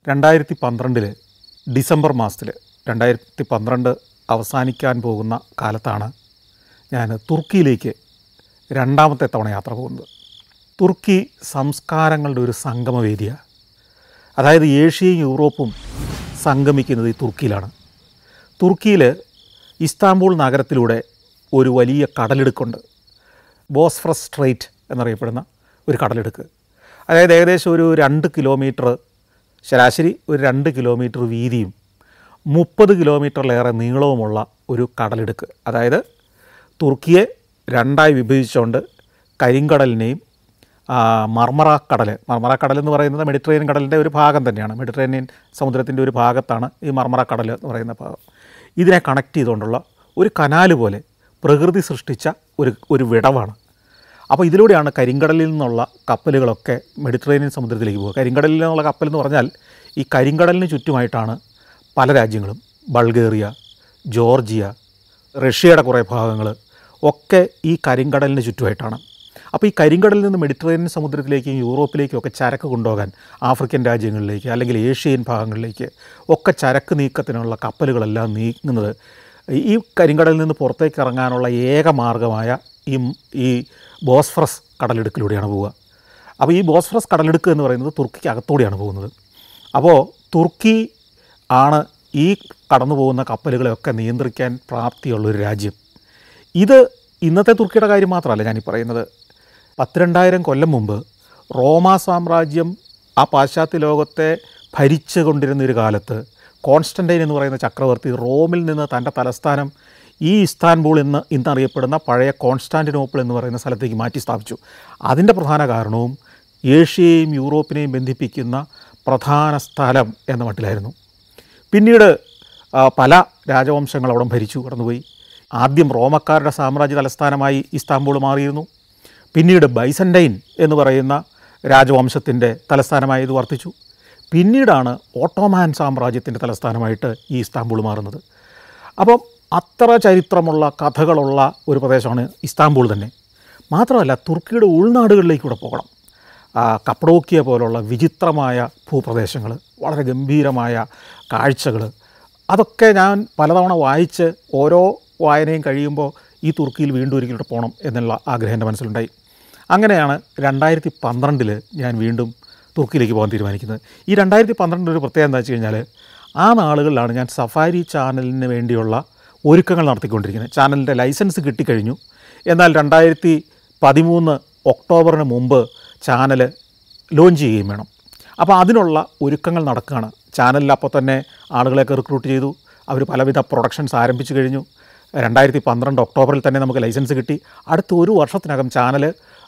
രണ്ടായിരത്തി പന്ത്രണ്ടിൽ ഡിസംബർ മാസത്തിൽ രണ്ടായിരത്തി പന്ത്രണ്ട് അവസാനിക്കാൻ പോകുന്ന കാലത്താണ് ഞാൻ തുർക്കിയിലേക്ക് രണ്ടാമത്തെ തവണ യാത്ര പോകുന്നത് തുർക്കി സംസ്കാരങ്ങളുടെ ഒരു സംഗമവേദിയാണ് അതായത് ഏഷ്യയും യൂറോപ്പും സംഗമിക്കുന്നത് ഈ തുർക്കിയിലാണ് തുർക്കിയിൽ ഇസ്താംബൂൾ നഗരത്തിലൂടെ ഒരു വലിയ കടലിടുക്കുണ്ട് ബോസ്ഫറസ് സ്ട്രൈറ്റ് എന്നറിയപ്പെടുന്ന ഒരു കടലിടുക്ക് അതായത് ഏകദേശം ഒരു രണ്ട് കിലോമീറ്റർ ശരാശരി ഒരു രണ്ട് കിലോമീറ്റർ വീതിയും മുപ്പത് കിലോമീറ്ററിലേറെ നീളവുമുള്ള ഒരു കടലിടുക്ക് അതായത് തുർക്കിയെ രണ്ടായി വിഭജിച്ചുകൊണ്ട് കരിങ്കടലിനെയും ആ, മർമറ കടൽ മർമറ കടൽ എന്ന് പറയുന്നത് മെഡിറ്ററേനിയൻ കടലിൻ്റെ ഒരു ഭാഗം തന്നെയാണ് മെഡിറ്ററേനിയൻ സമുദ്രത്തിൻ്റെ ഒരു ഭാഗത്താണ് ഈ മർമറ കടൽ എന്ന് പറയുന്ന ഭാഗം ഇതിനെ കണക്ട് ചെയ്തുകൊണ്ടുള്ള ഒരു കനാല് പോലെ പ്രകൃതി സൃഷ്ടിച്ച ഒരു ഒരു വിടവാണ് അപ്പോൾ ഇതിലൂടെയാണ് കരിങ്കടലിൽ നിന്നുള്ള കപ്പലുകളൊക്കെ മെഡിറ്ററേനിയൻ സമുദ്രത്തിലേക്ക് പോകുക കരിങ്കടലിൽ നിന്നുള്ള കപ്പൽ എന്ന് പറഞ്ഞാൽ ഈ കരിങ്കടലിന് ചുറ്റുമായിട്ടാണ് പല രാജ്യങ്ങളും ബൾഗേറിയ ജോർജിയ റഷ്യയുടെ കുറേ ഭാഗങ്ങൾ ഒക്കെ ഈ കരിങ്കടലിന് ചുറ്റുമായിട്ടാണ് അപ്പോൾ ഈ കരിങ്കടലിൽ നിന്ന് മെഡിറ്ററേനിയൻ സമുദ്രത്തിലേക്കും യൂറോപ്പിലേക്കും ഒക്കെ ചരക്ക് കൊണ്ടുപോകാൻ ആഫ്രിക്കൻ രാജ്യങ്ങളിലേക്ക് അല്ലെങ്കിൽ ഏഷ്യൻ ഭാഗങ്ങളിലേക്ക് ഒക്കെ ചരക്ക് നീക്കത്തിനുള്ള കപ്പലുകളെല്ലാം നീങ്ങുന്നത് ഈ കരിങ്കടലിൽ നിന്ന് പുറത്തേക്ക് ഇറങ്ങാനുള്ള ഏക മാർഗമായ ഈ ഈ ബോസ്ഫറസ് കടലിടുക്കിലൂടെയാണ് പോവുക അപ്പോൾ ഈ ബോസ്ഫറസ് കടലിടുക്ക് എന്ന് പറയുന്നത് തുർക്കിക്ക് അകത്തൂടെയാണ് പോകുന്നത് അപ്പോൾ തുർക്കി ആണ് ഈ കടന്നു പോകുന്ന കപ്പലുകളെയൊക്കെ നിയന്ത്രിക്കാൻ പ്രാപ്തിയുള്ളൊരു രാജ്യം ഇത് ഇന്നത്തെ തുർക്കിയുടെ കാര്യം മാത്രമല്ല ഞാനീ പറയുന്നത് പത്തിരണ്ടായിരം കൊല്ലം മുമ്പ് റോമാ സാമ്രാജ്യം ആ പാശ്ചാത്യ ലോകത്തെ ഭരിച്ചു കൊണ്ടിരുന്ന ഒരു കാലത്ത് കോൺസ്റ്റൻറ്റൈൻ എന്ന് പറയുന്ന ചക്രവർത്തി റോമിൽ നിന്ന് തൻ്റെ തലസ്ഥാനം ഈ ഇസ്താൻബൂൾ എന്ന് ഇന്നറിയപ്പെടുന്ന പഴയ കോൺസ്റ്റാൻറ്റിനോപ്പിൾ എന്ന് പറയുന്ന സ്ഥലത്തേക്ക് മാറ്റി സ്ഥാപിച്ചു അതിൻ്റെ പ്രധാന കാരണവും ഏഷ്യയെയും യൂറോപ്പിനെയും ബന്ധിപ്പിക്കുന്ന പ്രധാന സ്ഥലം എന്ന മട്ടിലായിരുന്നു പിന്നീട് ആ, പല രാജവംശങ്ങൾ അവിടെ ഭരിച്ചു കടന്നുപോയി ആദ്യം റോമക്കാരുടെ സാമ്രാജ്യ തലസ്ഥാനമായി ഇസ്താംബൂൾ മാറിയിരുന്നു പിന്നീട് ബൈസൻറ്റൈൻ എന്ന് പറയുന്ന രാജവംശത്തിൻ്റെ തലസ്ഥാനമായി ഇത് വർത്തിച്ചു പിന്നീടാണ് ഓട്ടോമാൻ സാമ്രാജ്യത്തിൻ്റെ തലസ്ഥാനമായിട്ട് ഈ ഇസ്താംബൂൾ മാറുന്നത് അപ്പം അത്ര ചരിത്രമുള്ള കഥകളുള്ള ഒരു പ്രദേശമാണ് ഇസ്താംബൂൾ തന്നെ മാത്രമല്ല തുർക്കിയുടെ ഉൾനാടുകളിലേക്കൂടെ പോകണം ആ, കപ്പഡോക്കിയ പോലുള്ള വിചിത്രമായ ഭൂപ്രദേശങ്ങൾ വളരെ ഗംഭീരമായ കാഴ്ചകൾ അതൊക്കെ ഞാൻ പലതവണ വായിച്ച് ഓരോ വായനയും കഴിയുമ്പോൾ ഈ തുർക്കിയിൽ വീണ്ടും ഒരിക്കലും പോകണം എന്നുള്ള ആഗ്രഹം എൻ്റെ മനസ്സിലുണ്ടായി അങ്ങനെയാണ് രണ്ടായിരത്തി പന്ത്രണ്ടിൽ ഞാൻ വീണ്ടും തുർക്കിയിലേക്ക് പോകാൻ തീരുമാനിക്കുന്നത് ഈ രണ്ടായിരത്തി പന്ത്രണ്ടിൽ ഒരു പ്രത്യേകത എന്താ വെച്ച് കഴിഞ്ഞാൽ ആ നാളുകളിലാണ് ഞാൻ സഫാരി ചാനലിന് വേണ്ടിയുള്ള ഒരുക്കങ്ങൾ നടത്തിക്കൊണ്ടിരിക്കുന്നത് ചാനലിൻ്റെ ലൈസൻസ് കിട്ടിക്കഴിഞ്ഞു എന്നാൽ രണ്ടായിരത്തി പതിമൂന്ന് ഒക്ടോബറിന് മുമ്പ് ചാനൽ ലോഞ്ച് ചെയ്യുകയും വേണം അപ്പോൾ അതിനുള്ള ഒരുക്കങ്ങൾ നടക്കുകയാണ് ചാനലിൽ അപ്പോൾ തന്നെ ആളുകളെയൊക്കെ റിക്രൂട്ട് ചെയ്തു അവർ പലവിധ പ്രൊഡക്ഷൻസ് ആരംഭിച്ചു കഴിഞ്ഞു രണ്ടായിരത്തി പന്ത്രണ്ട് ഒക്ടോബറിൽ തന്നെ നമുക്ക് ലൈസൻസ് കിട്ടി അടുത്ത ഒരു വർഷത്തിനകം ചാനൽ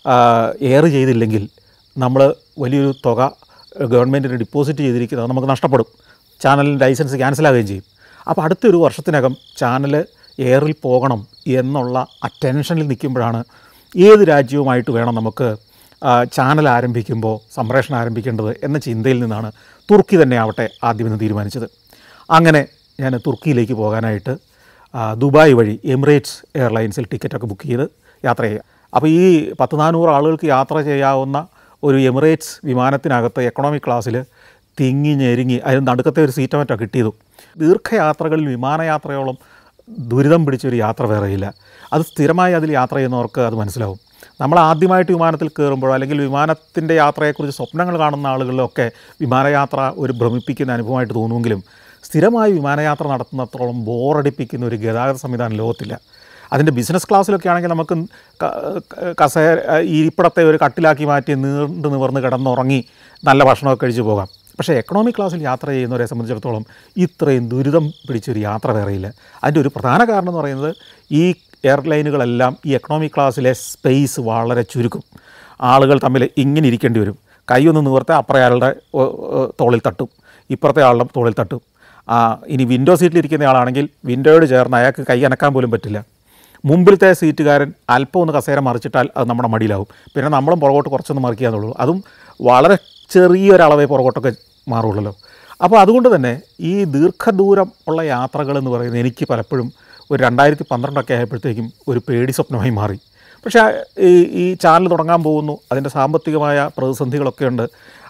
എയർ ചെയ്തില്ലെങ്കിൽ നമ്മൾ വലിയൊരു തുക ഗവൺമെൻറ്റിന് ഡിപ്പോസിറ്റ് ചെയ്തിരിക്കുന്നത് നമുക്ക് നഷ്ടപ്പെടും ചാനലിൻ്റെ ലൈസൻസ് ക്യാൻസലാകുകയും ചെയ്യും അപ്പോൾ അടുത്തൊരു വർഷത്തിനകം ചാനൽ എയറിൽ പോകണം എന്നുള്ള ആ ടെൻഷനിൽ നിൽക്കുമ്പോഴാണ് ഏത് രാജ്യവുമായിട്ട് വേണം നമുക്ക് ആ, ചാനൽ ആരംഭിക്കുമ്പോൾ സംപ്രേഷണം ആരംഭിക്കേണ്ടത് എന്ന ചിന്തയിൽ നിന്നാണ് തുർക്കി തന്നെ ആവട്ടെ ആദ്യമെന്ന് തീരുമാനിച്ചത് അങ്ങനെ ഞാൻ തുർക്കിയിലേക്ക് പോകാനായിട്ട് ആ, ദുബായ് വഴി എമിറേറ്റ്സ് എയർലൈൻസിൽ ടിക്കറ്റൊക്കെ ബുക്ക് ചെയ്ത് യാത്ര ചെയ്യുക അപ്പോൾ ഈ പത്ത് നാനൂറ് ആളുകൾക്ക് യാത്ര ചെയ്യാവുന്ന ഒരു എമിറേറ്റ്സ് വിമാനത്തിനകത്ത് എക്കണോമി ക്ലാസ്സിൽ തിങ്ങി ഞെരുങ്ങി അതിന് നടുക്കത്തെ ഒരു സീറ്റ് മറ്റോ കിട്ടിയതു ദീർഘയാത്രകളിൽ വിമാനയാത്രയോളം ദുരിതം പിടിച്ചൊരു യാത്ര വേറെയില്ല അത് സ്ഥിരമായി അതിൽ യാത്ര ചെയ്യുന്നവർക്ക് അത് മനസ്സിലാവും നമ്മൾ ആദ്യമായിട്ട് വിമാനത്തിൽ കയറുമ്പോഴോ അല്ലെങ്കിൽ വിമാനത്തിൻ്റെ യാത്രയെക്കുറിച്ച് സ്വപ്നങ്ങൾ കാണുന്ന ആളുകളിലൊക്കെ വിമാനയാത്ര ഒരു ഭ്രമിപ്പിക്കുന്ന അനുഭവമായിട്ട് തോന്നുമെങ്കിലും സ്ഥിരമായി വിമാനയാത്ര നടത്തുന്നത്രോളം ബോറടിപ്പിക്കുന്ന ഒരു ഗതാഗത സംവിധാനം ലോകത്തില്ല അതിൻ്റെ ബിസിനസ് ക്ലാസ്സിലൊക്കെ ആണെങ്കിൽ നമുക്ക് ക- ക- കസേര ഈ ഇരിപ്പിടത്തെ ഒരു കട്ടിലാക്കി മാറ്റി നീണ്ടു നിവർന്ന് കിടന്നുറങ്ങി നല്ല ഭക്ഷണമൊക്കെ കഴിച്ചു പോകാം പക്ഷേ എക്കണോമി ക്ലാസ്സിൽ യാത്ര ചെയ്യുന്നവരെ സംബന്ധിച്ചിടത്തോളം ഇത്രയും ദുരിതം പിടിച്ചൊരു യാത്ര വേറെയില്ല അതിൻ്റെ ഒരു പ്രധാന കാരണം എന്ന് പറയുന്നത് ഈ എയർലൈനുകളെല്ലാം ഈ എക്കണോമി ക്ലാസ്സിലെ സ്പേസ് വളരെ ചുരുക്കും ആളുകൾ തമ്മിൽ ഇങ്ങനെ ഇരിക്കേണ്ടി വരും കൈയൊന്ന് നിവർത്താൽ അപ്പുറേ ആളുടെ ഓ, ഓ, തോളിൽ തട്ടും ഇപ്പുറത്തെ ആളുടെ തോളിൽ തട്ടും ആ, ഇനി വിൻഡോ സീറ്റിലിരിക്കുന്ന ആളാണെങ്കിൽ വിൻഡോയോട് ചേർന്ന് അയാൾക്ക് കൈ അനക്കാൻ പോലും പറ്റില്ല മുമ്പിലത്തെ സീറ്റുകാരൻ അല്പം ഒന്ന് കസേര മറിച്ചിട്ടാൽ അത് നമ്മുടെ മടിയിലാവും പിന്നെ നമ്മളും പുറകോട്ട് കുറച്ചൊന്ന് മറിക്കാന്നുള്ളൂ അതും വളരെ ചെറിയൊരളവേ പുറകോട്ടൊക്കെ മാറുള്ളൂ അപ്പോൾ അതുകൊണ്ട് തന്നെ ഈ ദീർഘദൂരം ഉള്ള യാത്രകൾ എന്ന് പറയുന്നത് എനിക്ക് പലപ്പോഴും ഒരു രണ്ടായിരത്തി പന്ത്രണ്ടൊക്കെ ആയപ്പോഴത്തേക്കും ഒരു പേടി സ്വപ്നമായി മാറി പക്ഷേ ഈ ഈ ചാനൽ തുടങ്ങാൻ പോകുന്നു അതിൻ്റെ സാമ്പത്തികമായ പ്രതിസന്ധികളൊക്കെ ഉണ്ട്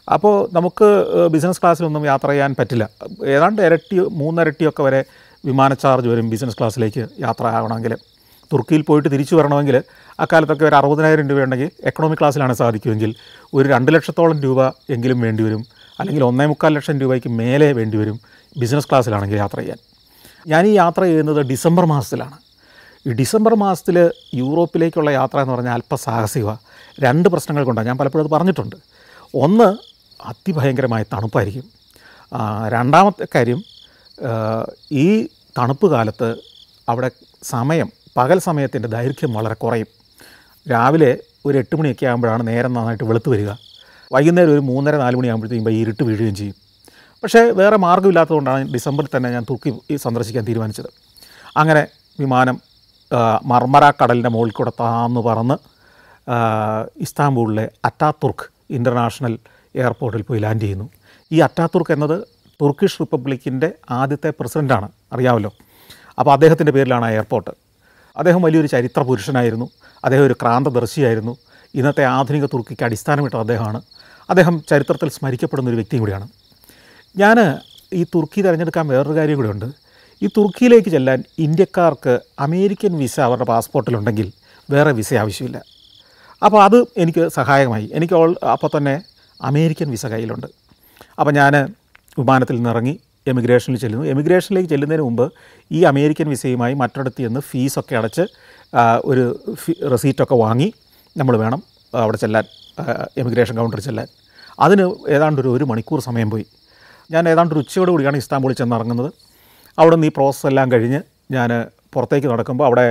അപ്പോൾ നമുക്ക് ഏഹ്, ബിസിനസ് ക്ലാസ്സിലൊന്നും യാത്ര ചെയ്യാൻ പറ്റില്ല ഏതാണ്ട് ഇരട്ടി മൂന്നിരട്ടിയൊക്കെ വരെ വിമാന ചാർജ് വരും ബിസിനസ് ക്ലാസ്സിലേക്ക് യാത്ര ആവണമെങ്കിൽ തുർക്കിയിൽ പോയിട്ട് തിരിച്ചു വരണമെങ്കിൽ അക്കാലത്തൊക്കെ ഒരു അറുപതിനായിരം രൂപയുണ്ടെങ്കിൽ എക്കണോമിക് ക്ലാസ്സിലാണ് സാധിക്കുമെങ്കിൽ ഒരു രണ്ട് ലക്ഷത്തോളം രൂപ എങ്കിലും വേണ്ടി വരും അല്ലെങ്കിൽ ഒന്നേ മുക്കാൽ ലക്ഷം രൂപയ്ക്ക് മേലെ വേണ്ടി വരും ബിസിനസ് ക്ലാസ്സിലാണെങ്കിൽ യാത്ര ചെയ്യാൻ ഞാൻ ഈ യാത്ര ചെയ്യുന്നത് ഡിസംബർ മാസത്തിലാണ് ഈ ഡിസംബർ മാസത്തിൽ യൂറോപ്പിലേക്കുള്ള യാത്ര എന്ന് പറഞ്ഞാൽ അല്പസാഹസികമാണ് രണ്ട് പ്രശ്നങ്ങൾ കൊണ്ടാണ് ഞാൻ പലപ്പോഴും അത് പറഞ്ഞിട്ടുണ്ട് ഒന്ന് അതിഭയങ്കരമായ തണുപ്പായിരിക്കും ആ, രണ്ടാമത്തെ കാര്യം ആ, ഈ തണുപ്പ് കാലത്ത് അവിടെ സമയം പകൽ സമയത്തിൻ്റെ ദൈർഘ്യം വളരെ കുറയും രാവിലെ ഒരു എട്ട് മണിയൊക്കെ ആകുമ്പോഴാണ് നേരം നന്നായിട്ട് വെളുത്ത് വരിക വൈകുന്നേരം ഒരു മൂന്നര നാല് മണിയാകുമ്പോഴത്തേക്കും ഈ ഇരുട്ട് വീഴുകയും ചെയ്യും പക്ഷേ വേറെ മാർഗ്ഗമില്ലാത്തതുകൊണ്ടാണ് ഡിസംബറിൽ തന്നെ ഞാൻ തുർക്കി ഈ സന്ദർശിക്കാൻ തീരുമാനിച്ചത് അങ്ങനെ വിമാനം ആ, മർമര കടലിൻ്റെ മുകളിൽ കൂടെ താന്ന് പറന്ന് ആ, ഇസ്താംബൂളിലെ അറ്റാതുർക്ക് ഇൻ്റർനാഷണൽ എയർപോർട്ടിൽ പോയി ലാൻഡ് ചെയ്യുന്നു ഈ അറ്റാതുർക്ക് എന്നത് തുർക്കിഷ് റിപ്പബ്ലിക്കിൻ്റെ ആദ്യത്തെ പ്രസിഡൻ്റാണ് അറിയാമല്ലോ അപ്പോൾ അദ്ദേഹത്തിൻ്റെ പേരിലാണ് ആ എയർപോർട്ട് അദ്ദേഹം വലിയൊരു ചരിത്ര പുരുഷനായിരുന്നു അദ്ദേഹം ഒരു ക്രാന്തദർശിയായിരുന്നു ഇന്നത്തെ ആധുനിക തുർക്കിക്ക് അടിസ്ഥാനമിട്ട അദ്ദേഹമാണ് അദ്ദേഹം ചരിത്രത്തിൽ സ്മരിക്കപ്പെടുന്ന ഒരു വ്യക്തിയും കൂടിയാണ് ഞാൻ ഈ തുർക്കി തിരഞ്ഞെടുക്കാൻ വേറൊരു കാര്യം കൂടെ ഉണ്ട് ഈ തുർക്കിയിലേക്ക് ചെല്ലാൻ ഇന്ത്യക്കാർക്ക് അമേരിക്കൻ വിസ അവരുടെ പാസ്പോർട്ടിലുണ്ടെങ്കിൽ വേറെ വിസ ആവശ്യമില്ല അപ്പോൾ അത് എനിക്ക് സഹായകമായി എനിക്ക് ഓൾ അപ്പോൾ തന്നെ അമേരിക്കൻ വിസ കയ്യിലുണ്ട് അപ്പോൾ ഞാൻ വിമാനത്തിൽ നിന്ന് ഇറങ്ങി എമിഗ്രേഷനിൽ ചെല്ലുന്നു എമിഗ്രേഷനിലേക്ക് ചെല്ലുന്നതിന് മുമ്പ് ഈ അമേരിക്കൻ വിസയുമായി മറ്റൊരിടത്ത് ചെന്ന് ഫീസൊക്കെ അടച്ച് ആ, ഒരു ഫി റെസീറ്റൊക്കെ വാങ്ങി നമ്മൾ വേണം അവിടെ ചെല്ലാൻ ആ, എമിഗ്രേഷൻ കൗണ്ടറിൽ ചെല്ലാൻ അതിന് ഏതാണ്ട് ഒരു ഒരു മണിക്കൂർ സമയം പോയി ഞാൻ ഏതാണ്ട് ഒരു ഉച്ചയോട് കൂടിയാണ് ഇസ്താംബൂളിൽ ചെന്ന് ഇറങ്ങുന്നത് അവിടെ നിന്ന് ഈ പ്രോസസ്സ് എല്ലാം കഴിഞ്ഞ് ഞാൻ പുറത്തേക്ക് നടക്കുമ്പോൾ അവിടെ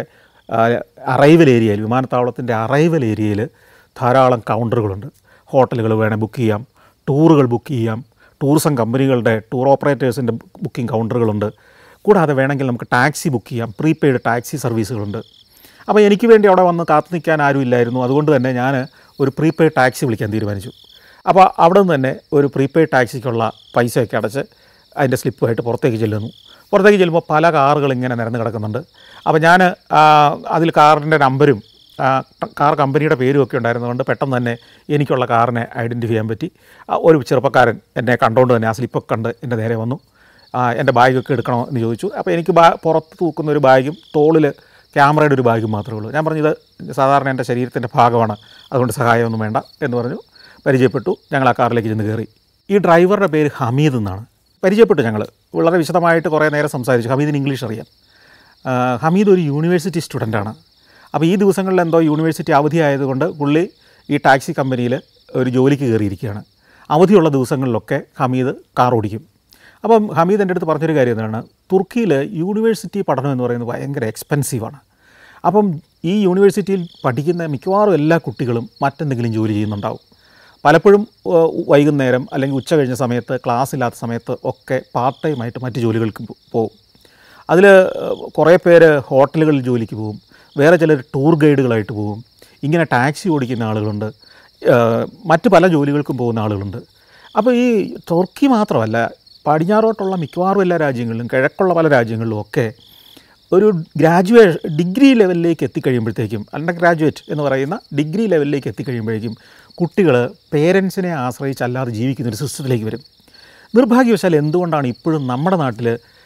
അറൈവൽ ഏരിയയിൽ വിമാനത്താവളത്തിൻ്റെ അറൈവൽ ഏരിയയിൽ ധാരാളം കൗണ്ടറുകളുണ്ട് ഹോട്ടലുകൾ വേണേൽ ബുക്ക് ചെയ്യാം ടൂറുകൾ ബുക്ക് ചെയ്യാം ടൂറിസം കമ്പനികളുടെ ടൂർ ഓപ്പറേറ്റേഴ്സിൻ്റെ ബുക്കിംഗ് കൗണ്ടറുകളുണ്ട് കൂടാതെ വേണമെങ്കിൽ നമുക്ക് ടാക്സി ബുക്ക് ചെയ്യാം പ്രീപെയ്ഡ് ടാക്സി സർവീസുകളുണ്ട് അപ്പോൾ എനിക്ക് വേണ്ടി അവിടെ വന്ന് കാത്തു നിൽക്കാൻ ആരും ഇല്ലായിരുന്നു അതുകൊണ്ട് തന്നെ ഞാൻ ഒരു പ്രീപെയ്ഡ് ടാക്സി വിളിക്കാൻ തീരുമാനിച്ചു അപ്പോൾ അവിടെ നിന്ന് തന്നെ ഒരു പ്രീപെയ്ഡ് ടാക്സിക്കുള്ള പൈസയൊക്കെ അടച്ച് അതിൻ്റെ സ്ലിപ്പുമായിട്ട് പുറത്തേക്ക് ചെല്ലുന്നു പുറത്തേക്ക് ചെല്ലുമ്പോൾ പല കാറുകൾ ഇങ്ങനെ നിരന്ന് കിടക്കുന്നുണ്ട് അപ്പോൾ ഞാൻ അതിൽ കാറിൻ്റെ നമ്പരും ആ, കാർ കമ്പനിയുടെ പേരും ഒക്കെ ഉണ്ടായിരുന്നതുകൊണ്ട് പെട്ടെന്ന് തന്നെ എനിക്കുള്ള കാറിനെ ഐഡൻറ്റിഫൈ ചെയ്യാൻ പറ്റി ആ, ഒരു ചെറുപ്പക്കാരൻ എന്നെ കണ്ടുകൊണ്ട് തന്നെ ആ സ്ലിപ്പൊക്കെ കണ്ട് എൻ്റെ നേരെ വന്നു ആ, എൻ്റെ ബാഗൊക്കെ എടുക്കണോ എന്ന് ചോദിച്ചു അപ്പോൾ എനിക്ക് ബാ പുറത്ത് തൂക്കുന്ന ഒരു ബാഗും തോളിൽ ക്യാമറയുടെ ഒരു ബാഗും മാത്രമേ ഉള്ളൂ ഞാൻ പറഞ്ഞു ഇത് സാധാരണ എൻ്റെ ശരീരത്തിൻ്റെ ഭാഗമാണ് അതുകൊണ്ട് സഹായമൊന്നും വേണ്ട എന്ന് പറഞ്ഞു പരിചയപ്പെട്ടു ഞങ്ങൾ ആ കാറിലേക്ക് ചെന്ന് കയറി ഈ ഡ്രൈവറുടെ പേര് ഹമീദ് എന്നാണ് പരിചയപ്പെട്ടു ഞങ്ങൾ വളരെ വിശദമായിട്ട് കുറേ നേരം സംസാരിച്ചു ഹമീദിന് ഇംഗ്ലീഷ് അറിയാം ആ, ഹമീദ് ഒരു യൂണിവേഴ്സിറ്റി സ്റ്റുഡൻ്റാണ് അപ്പോൾ ഈ ദിവസങ്ങളിൽ എന്തോ യൂണിവേഴ്സിറ്റി അവധി ആയതുകൊണ്ട് പുള്ളി ഈ ടാക്സി കമ്പനിയിൽ ഒരു ജോലിക്ക് കയറിയിരിക്കുകയാണ് അവധിയുള്ള ദിവസങ്ങളിലൊക്കെ ഹമീദ് കാർ ഓടിക്കും അപ്പം ഹമീദ് എൻ്റെ അടുത്ത് പറഞ്ഞൊരു കാര്യം എന്താണ് തുർക്കിയിൽ യൂണിവേഴ്സിറ്റി പഠനം എന്ന് പറയുന്നത് ഭയങ്കര എക്സ്പെൻസീവാണ് അപ്പം ഈ യൂണിവേഴ്സിറ്റിയിൽ പഠിക്കുന്ന മിക്കവാറും എല്ലാ കുട്ടികളും മറ്റെന്തെങ്കിലും ജോലി ചെയ്യുന്നുണ്ടാവും പലപ്പോഴും ഏഹ്, വൈകുന്നേരം അല്ലെങ്കിൽ ഉച്ച കഴിഞ്ഞ സമയത്ത് ക്ലാസ് ഇല്ലാത്ത സമയത്ത് ഒക്കെ പാർട്ട് ടൈമായിട്ട് മറ്റ് ജോലികൾക്ക് പോ- പോകും അതിൽ കുറേ പേര് ഹോട്ടലുകളിൽ ജോലിക്ക് പോകും വേറെ ചിലർ ടൂർ ഗൈഡുകളായിട്ട് പോകും ഇങ്ങനെ ടാക്സി ഓടിക്കുന്ന ആളുകളുണ്ട് ഏഹ്, മറ്റ് പല ജോലികൾക്കും പോകുന്ന ആളുകളുണ്ട് അപ്പോൾ ഈ തുർക്കി മാത്രമല്ല പടിഞ്ഞാറോട്ടുള്ള മിക്കവാറും എല്ലാ രാജ്യങ്ങളിലും കിഴക്കുള്ള പല രാജ്യങ്ങളിലും ഒക്കെ ഒരു ഗ്രാജുവേഷൻ ഡിഗ്രി ലെവലിലേക്ക് എത്തിക്കഴിയുമ്പോഴത്തേക്കും അണ്ടർ ഗ്രാജുവേറ്റ് എന്ന് പറയുന്ന ഡിഗ്രി ലെവലിലേക്ക് എത്തിക്കഴിയുമ്പോഴേക്കും കുട്ടികൾ പേരൻസിനെ ആശ്രയിച്ചല്ലാതെ ജീവിക്കുന്ന ഒരു സിസ്റ്റത്തിലേക്ക് വരും നിർഭാഗ്യവശാൽ എന്തുകൊണ്ടാണ് ഇപ്പോഴും നമ്മുടെ നാട്ടിൽ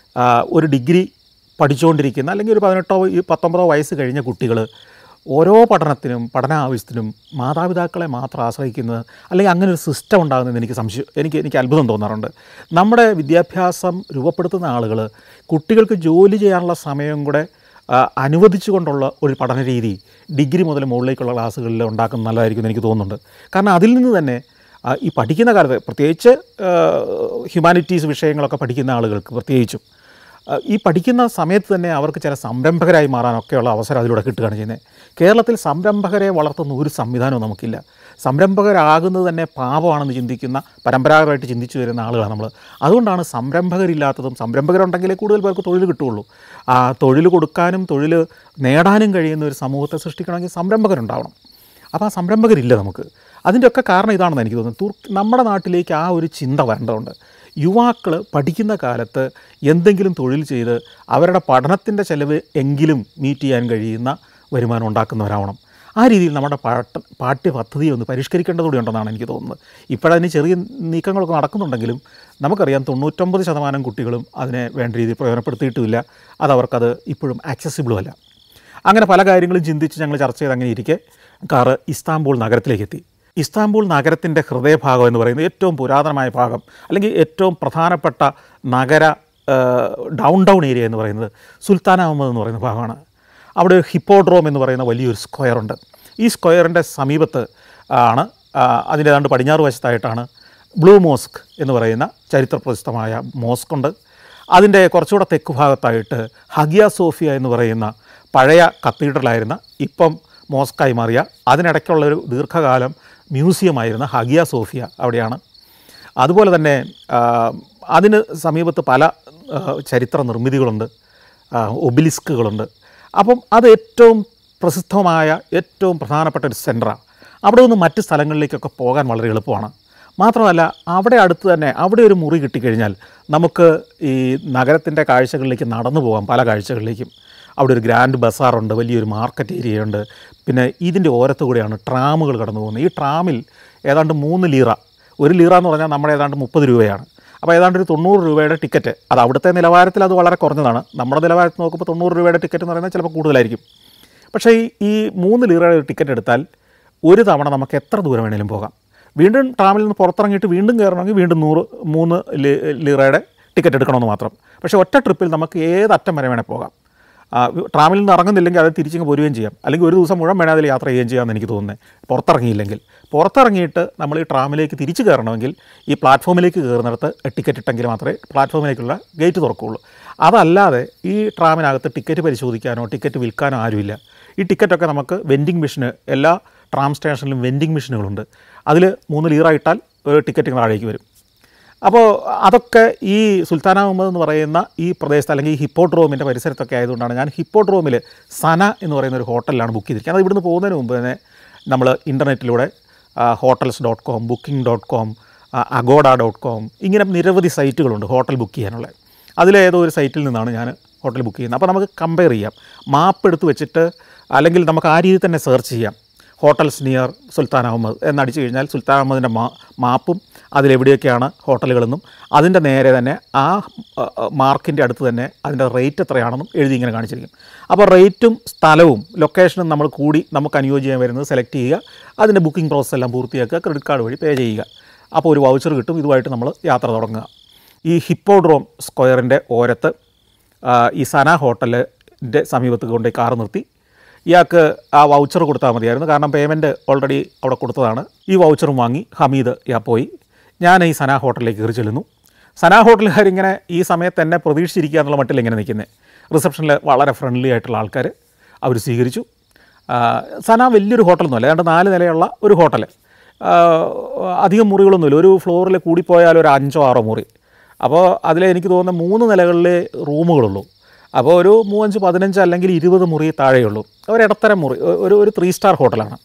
ഒരു ഡിഗ്രി പഠിച്ചുകൊണ്ടിരിക്കുന്ന അല്ലെങ്കിൽ ഒരു പതിനെട്ടോ ഈ പത്തൊമ്പതോ വയസ്സ് കഴിഞ്ഞ കുട്ടികൾ ഓരോ പഠനത്തിനും പഠന ആവശ്യത്തിനും മാതാപിതാക്കളെ മാത്രം ആശ്രയിക്കുന്നത് അല്ലെങ്കിൽ അങ്ങനെ ഒരു സിസ്റ്റം ഉണ്ടാകുന്നതെന്ന് എനിക്ക് സംശയം എനിക്ക് എനിക്ക് അത്ഭുതം തോന്നാറുണ്ട് നമ്മുടെ വിദ്യാഭ്യാസം രൂപപ്പെടുത്തുന്ന ആളുകൾ കുട്ടികൾക്ക് ജോലി ചെയ്യാനുള്ള സമയം കൂടെ ആ, അനുവദിച്ചുകൊണ്ടുള്ള ഒരു പഠന രീതി ഡിഗ്രി മുതൽ മുകളിലേക്കുള്ള ക്ലാസ്സുകളിൽ ഉണ്ടാക്കുന്നത് നല്ലതായിരിക്കും എന്ന് എനിക്ക് തോന്നുന്നുണ്ട് കാരണം അതിൽ നിന്ന് തന്നെ ആ, ഈ പഠിക്കുന്ന കാലത്ത് പ്രത്യേകിച്ച് ഹ്യൂമാനിറ്റീസ് വിഷയങ്ങളൊക്കെ പഠിക്കുന്ന ആളുകൾക്ക് പ്രത്യേകിച്ചും ആ, ഈ പഠിക്കുന്ന സമയത്ത് തന്നെ അവർക്ക് ചില സംരംഭകരായി മാറാനൊക്കെയുള്ള അവസരം അതിലൂടെ കിട്ടുകയാണ് ചെയ്യുന്നത് കേരളത്തിൽ സംരംഭകരെ വളർത്തുന്ന ഒരു സംവിധാനവും നമുക്കില്ല സംരംഭകരാകുന്നത് തന്നെ പാപമാണെന്ന് ചിന്തിക്കുന്ന പരമ്പരാഗതമായിട്ട് ചിന്തിച്ചു വരുന്ന ആളുകളാണ് നമ്മൾ അതുകൊണ്ടാണ് സംരംഭകരില്ലാത്തതും സംരംഭകരുണ്ടെങ്കിലേ കൂടുതൽ പേർക്ക് തൊഴിൽ കിട്ടുകയുള്ളൂ ആ തൊഴിൽ കൊടുക്കാനും തൊഴിൽ നേടാനും കഴിയുന്ന ഒരു സമൂഹത്തെ സൃഷ്ടിക്കണമെങ്കിൽ സംരംഭകരുണ്ടാവണം അപ്പോൾ ആ സംരംഭകരില്ല നമുക്ക് അതിൻ്റെയൊക്കെ കാരണം ഇതാണെന്ന് എനിക്ക് തോന്നുന്നത് തുർക്കി നമ്മുടെ നാട്ടിലേക്ക് ആ ഒരു ചിന്ത വരേണ്ടതുണ്ട് യുവാക്കൾ പഠിക്കുന്ന കാലത്ത് എന്തെങ്കിലും തൊഴിൽ ചെയ്ത് അവരുടെ പഠനത്തിൻ്റെ ചെലവ് എങ്കിലും മീറ്റ് ചെയ്യാൻ കഴിയുന്ന വരുമാനം ഉണ്ടാക്കുന്നവരാവണം ആ രീതിയിൽ നമ്മുടെ പാട്ട പാഠ്യപദ്ധതി ഒന്ന് പരിഷ്കരിക്കേണ്ടതുകൂടി ഉണ്ടെന്നാണ് എനിക്ക് തോന്നുന്നത് ഇപ്പോഴതിന് ചെറിയ നീക്കങ്ങളൊക്കെ നടക്കുന്നുണ്ടെങ്കിലും നമുക്കറിയാം തൊണ്ണൂറ്റൊമ്പത് ശതമാനം കുട്ടികളും അതിനെ വേണ്ട രീതിയിൽ പ്രയോജനപ്പെടുത്തിയിട്ടുമില്ല അത് അവർക്കത് ഇപ്പോഴും ആക്സസിബിളും അല്ല അങ്ങനെ പല കാര്യങ്ങളും ചിന്തിച്ച് ഞങ്ങൾ ചർച്ച ചെയ്ത് അങ്ങനെ ഇരിക്കെ കാറ് ഇസ്താംബൂൾ നഗരത്തിലേക്ക് എത്തി ഇസ്താംബൂൾ നഗരത്തിൻ്റെ ഹൃദയഭാഗം എന്ന് പറയുന്നത് ഏറ്റവും പുരാതനമായ ഭാഗം അല്ലെങ്കിൽ ഏറ്റവും പ്രധാനപ്പെട്ട നഗര ഡൗൺ ടൗൺ ഏരിയ എന്ന് പറയുന്നത് സുൽത്താൻ അഹമ്മദ് എന്ന് പറയുന്ന ഭാഗമാണ് അവിടെ ഒരു ഹിപ്പോഡ്രോം എന്ന് പറയുന്ന വലിയൊരു സ്ക്വയറുണ്ട് ഈ സ്ക്വയറിൻ്റെ സമീപത്ത് ആണ് ആ, അതിൻ്റെ ഏതാണ്ട് പടിഞ്ഞാറ് വശത്തായിട്ടാണ് ബ്ലൂ മോസ്ക് എന്ന് പറയുന്ന ചരിത്ര പ്രസിദ്ധമായ മോസ്ക് ഉണ്ട് അതിൻ്റെ കുറച്ചുകൂടെ തെക്ക് ഭാഗത്തായിട്ട് ഹഗിയ സോഫിയ എന്ന് പറയുന്ന പഴയ കത്തീഡ്രലായിരുന്ന ഇപ്പം മോസ്കായി മാറിയ അതിനിടയ്ക്കുള്ളൊരു ദീർഘകാലം മ്യൂസിയമായിരുന്ന ഹഗിയ സോഫിയ അവിടെയാണ് അതുപോലെ തന്നെ ആ, അതിന് സമീപത്ത് പല ആ, ചരിത്ര നിർമ്മിതികളുണ്ട് ആ, ഒബിലിസ്കുകളുണ്ട് അപ്പം അത് ഏറ്റവും പ്രസിദ്ധമായ ഏറ്റവും പ്രധാനപ്പെട്ട ഒരു സെൻറ്ററാണ് അവിടെ നിന്ന് മറ്റ് സ്ഥലങ്ങളിലേക്കൊക്കെ പോകാൻ വളരെ എളുപ്പമാണ് മാത്രമല്ല അവിടെ അടുത്ത് തന്നെ അവിടെ ഒരു മുറി കിട്ടിക്കഴിഞ്ഞാൽ നമുക്ക് ഈ നഗരത്തിൻ്റെ കാഴ്ചകളിലേക്ക് നടന്നു പോകാം പല കാഴ്ചകളിലേക്കും അവിടെ ഒരു ഗ്രാൻഡ് ബസാറുണ്ട് വലിയൊരു മാർക്കറ്റ് ഏരിയയുണ്ട് പിന്നെ ഇതിൻ്റെ ഓരത്തു കൂടെയാണ് ട്രാമുകൾ കടന്നു പോകുന്നത് ഈ ട്രാമിൽ ഏതാണ്ട് മൂന്ന് ലീറ ഒരു ലീറ എന്ന് പറഞ്ഞാൽ നമ്മുടെ ഏതാണ്ട് മുപ്പത് രൂപയാണ് അപ്പോൾ ഏതാണ്ട് ഒരു തൊണ്ണൂറ് രൂപയുടെ ടിക്കറ്റ് അത് അവിടുത്തെ നിലവാരത്തിൽ അത് വളരെ കുറഞ്ഞതാണ് നമ്മുടെ നിലവാരത്തിൽ നോക്കുമ്പോൾ തൊണ്ണൂറ് രൂപയുടെ ടിക്കറ്റ് എന്ന് പറയുന്നത് ചിലപ്പോൾ കൂടുതലായിരിക്കും പക്ഷേ ഈ ഈ മൂന്ന് ലീറയുടെ ടിക്കറ്റ് എടുത്താൽ ഒരു തവണ നമുക്ക് എത്ര ദൂരം വേണേലും പോകാം വീണ്ടും ട്രാമിൽ നിന്ന് പുറത്തിറങ്ങിയിട്ട് വീണ്ടും കയറണമെങ്കിൽ വീണ്ടും നൂറ് മൂന്ന് ലി- ലീറയുടെ ടിക്കറ്റ് എടുക്കണമെന്ന് മാത്രം പക്ഷേ ഒറ്റ ട്രിപ്പിൽ നമുക്ക് ഏതറ്റം വരെ വേണേൽ പോകാം ആ, ട്രാമിൽ നിന്ന് ഇറങ്ങുന്നില്ലെങ്കിൽ അത് തിരിച്ചിങ്ങ് പോരുകയും ചെയ്യാം അല്ലെങ്കിൽ ഒരു ദിവസം മുഴുവൻ വേണേൽ അതിൽ യാത്ര ചെയ്യുകയും ചെയ്യാമെന്ന് എനിക്ക് തോന്നുന്നത് പുറത്തിറങ്ങിയില്ലെങ്കിൽ പുറത്തിറങ്ങിയിട്ട് നമ്മൾ ഈ ട്രാമിലേക്ക് തിരിച്ചു കയറണമെങ്കിൽ ഈ പ്ലാറ്റ്ഫോമിലേക്ക് കയറുന്നിടത്ത് ടിക്കറ്റ് ഇട്ടെങ്കിൽ മാത്രമേ പ്ലാറ്റ്ഫോമിലേക്കുള്ള ഗേറ്റ് തുറക്കുകയുള്ളൂ അതല്ലാതെ ഈ ട്രാമിനകത്ത് ടിക്കറ്റ് പരിശോധിക്കാനോ ടിക്കറ്റ് വിൽക്കാനോ ആരുമില്ല ഈ ടിക്കറ്റൊക്കെ നമുക്ക് വെൻഡിങ് മെഷീന് എല്ലാ ട്രാം സ്റ്റേഷനിലും വെൻഡിങ് മെഷീനുകളുണ്ട് അതിൽ മൂന്ന് ലീറ ഇട്ടാൽ ഒരു ടിക്കറ്റ് ഇങ്ങനെ താഴേക്ക് വരും അപ്പോൾ അതൊക്കെ ഈ സുൽത്താൻ അഹമ്മദ് എന്ന് പറയുന്ന ഈ പ്രദേശത്ത് അല്ലെങ്കിൽ ഈ ഹിപ്പോഡ്രോമിൻ്റെ പരിസരത്തൊക്കെ ആയതുകൊണ്ടാണ് ഞാൻ ഹിപ്പോഡ്രോമിൽ സന എന്ന് പറയുന്ന ഒരു ഹോട്ടലിലാണ് ബുക്ക് ചെയ്തിരിക്കുന്നത് അത് ഇവിടുന്ന് പോകുന്നതിന് മുമ്പ് തന്നെ നമ്മൾ ഇൻ്റർനെറ്റിലൂടെ hotels dot com booking dot com Agoda dot com ഇങ്ങനെ നിരവധി സൈറ്റുകളുണ്ട് ഹോട്ടൽ ബുക്ക് ചെയ്യാനുള്ള അതിലേതോ ഒരു സൈറ്റിൽ നിന്നാണ് ഞാൻ ഹോട്ടൽ ബുക്ക് ചെയ്യുന്നത് അപ്പോൾ നമുക്ക് കമ്പയർ ചെയ്യാം മാപ്പ് എടുത്ത് വെച്ചിട്ട് അല്ലെങ്കിൽ നമുക്ക് ആ രീതിയിൽ തന്നെ സെർച്ച് ചെയ്യാം ഹോട്ടൽസ് നിയർ സുൽത്താൻ അഹമ്മദ് എന്നടിച്ചു കഴിഞ്ഞാൽ സുൽത്താൻ അഹമ്മദിൻ്റെ മാ മാപ്പും അതിലെവിടെയൊക്കെയാണ് ഹോട്ടലുകളെന്നും അതിൻ്റെ നേരെ തന്നെ ആ മാർക്കിൻ്റെ അടുത്ത് തന്നെ അതിൻ്റെ റേറ്റ് എത്രയാണെന്നും എഴുതി ഇങ്ങനെ കാണിച്ചിരിക്കും അപ്പോൾ റേറ്റും സ്ഥലവും ലൊക്കേഷനും നമ്മൾ കൂടി നമുക്ക് അനുയോജ്യം വരുന്നത് സെലക്ട് ചെയ്യുക അതിൻ്റെ ബുക്കിംഗ് പ്രോസസ്സ് എല്ലാം പൂർത്തിയാക്കുക ക്രെഡിറ്റ് കാർഡ് വഴി പേ ചെയ്യുക അപ്പോൾ ഒരു വൗച്ചർ കിട്ടും ഇതുമായിട്ട് നമ്മൾ യാത്ര തുടങ്ങുക ഈ ഹിപ്പോഡ്രോം സ്ക്വയറിൻ്റെ ഓരത്ത് ആ, ഈ സന ഹോട്ടലിൻ്റെ സമീപത്ത് കൊണ്ടുപോയി കാർ നിർത്തി ഇയാൾക്ക് ആ വൗച്ചർ കൊടുത്താൽ മതിയായിരുന്നു കാരണം പേയ്മെൻറ്റ് ഓൾറെഡി അവിടെ കൊടുത്തതാണ് ഈ വൗച്ചറും വാങ്ങി ഹമീദ് ഇയാൾ പോയി ഞാൻ ഈ സന ഹോട്ടലിലേക്ക് കയറി ചെല്ലുന്നു സന ഹോട്ടലുകാരിങ്ങനെ ഈ സമയത്ത് എന്നെ പ്രതീക്ഷിച്ചിരിക്കുക എന്നുള്ള മട്ടിൽ ഇങ്ങനെ നിൽക്കുന്നത് റിസപ്ഷനിൽ വളരെ ഫ്രണ്ട്ലി ആയിട്ടുള്ള ആൾക്കാർ അവർ സ്വീകരിച്ചു ആ, സന വലിയൊരു ഹോട്ടലൊന്നുമല്ല ഏതാണ്ട് നാല് നിലയുള്ള ഒരു ഹോട്ടൽ ആ, അധികം മുറികളൊന്നുമില്ല ഒരു ഫ്ലോറിൽ കൂടിപ്പോയാൽ ഒരു അഞ്ചോ ആറോ മുറി അപ്പോൾ അതിൽ എനിക്ക് തോന്നുന്ന മൂന്ന് നിലകളിലെ റൂമുകളുള്ളൂ അപ്പോൾ ഒരു മൂവഞ്ച് പതിനഞ്ച് അല്ലെങ്കിൽ ഇരുപത് മുറി താഴെയുള്ളൂ ഒരു ഇടത്തരം മുറി ഒ- ഒരു ഒരു ത്രീ സ്റ്റാർ ഹോട്ടലാണ്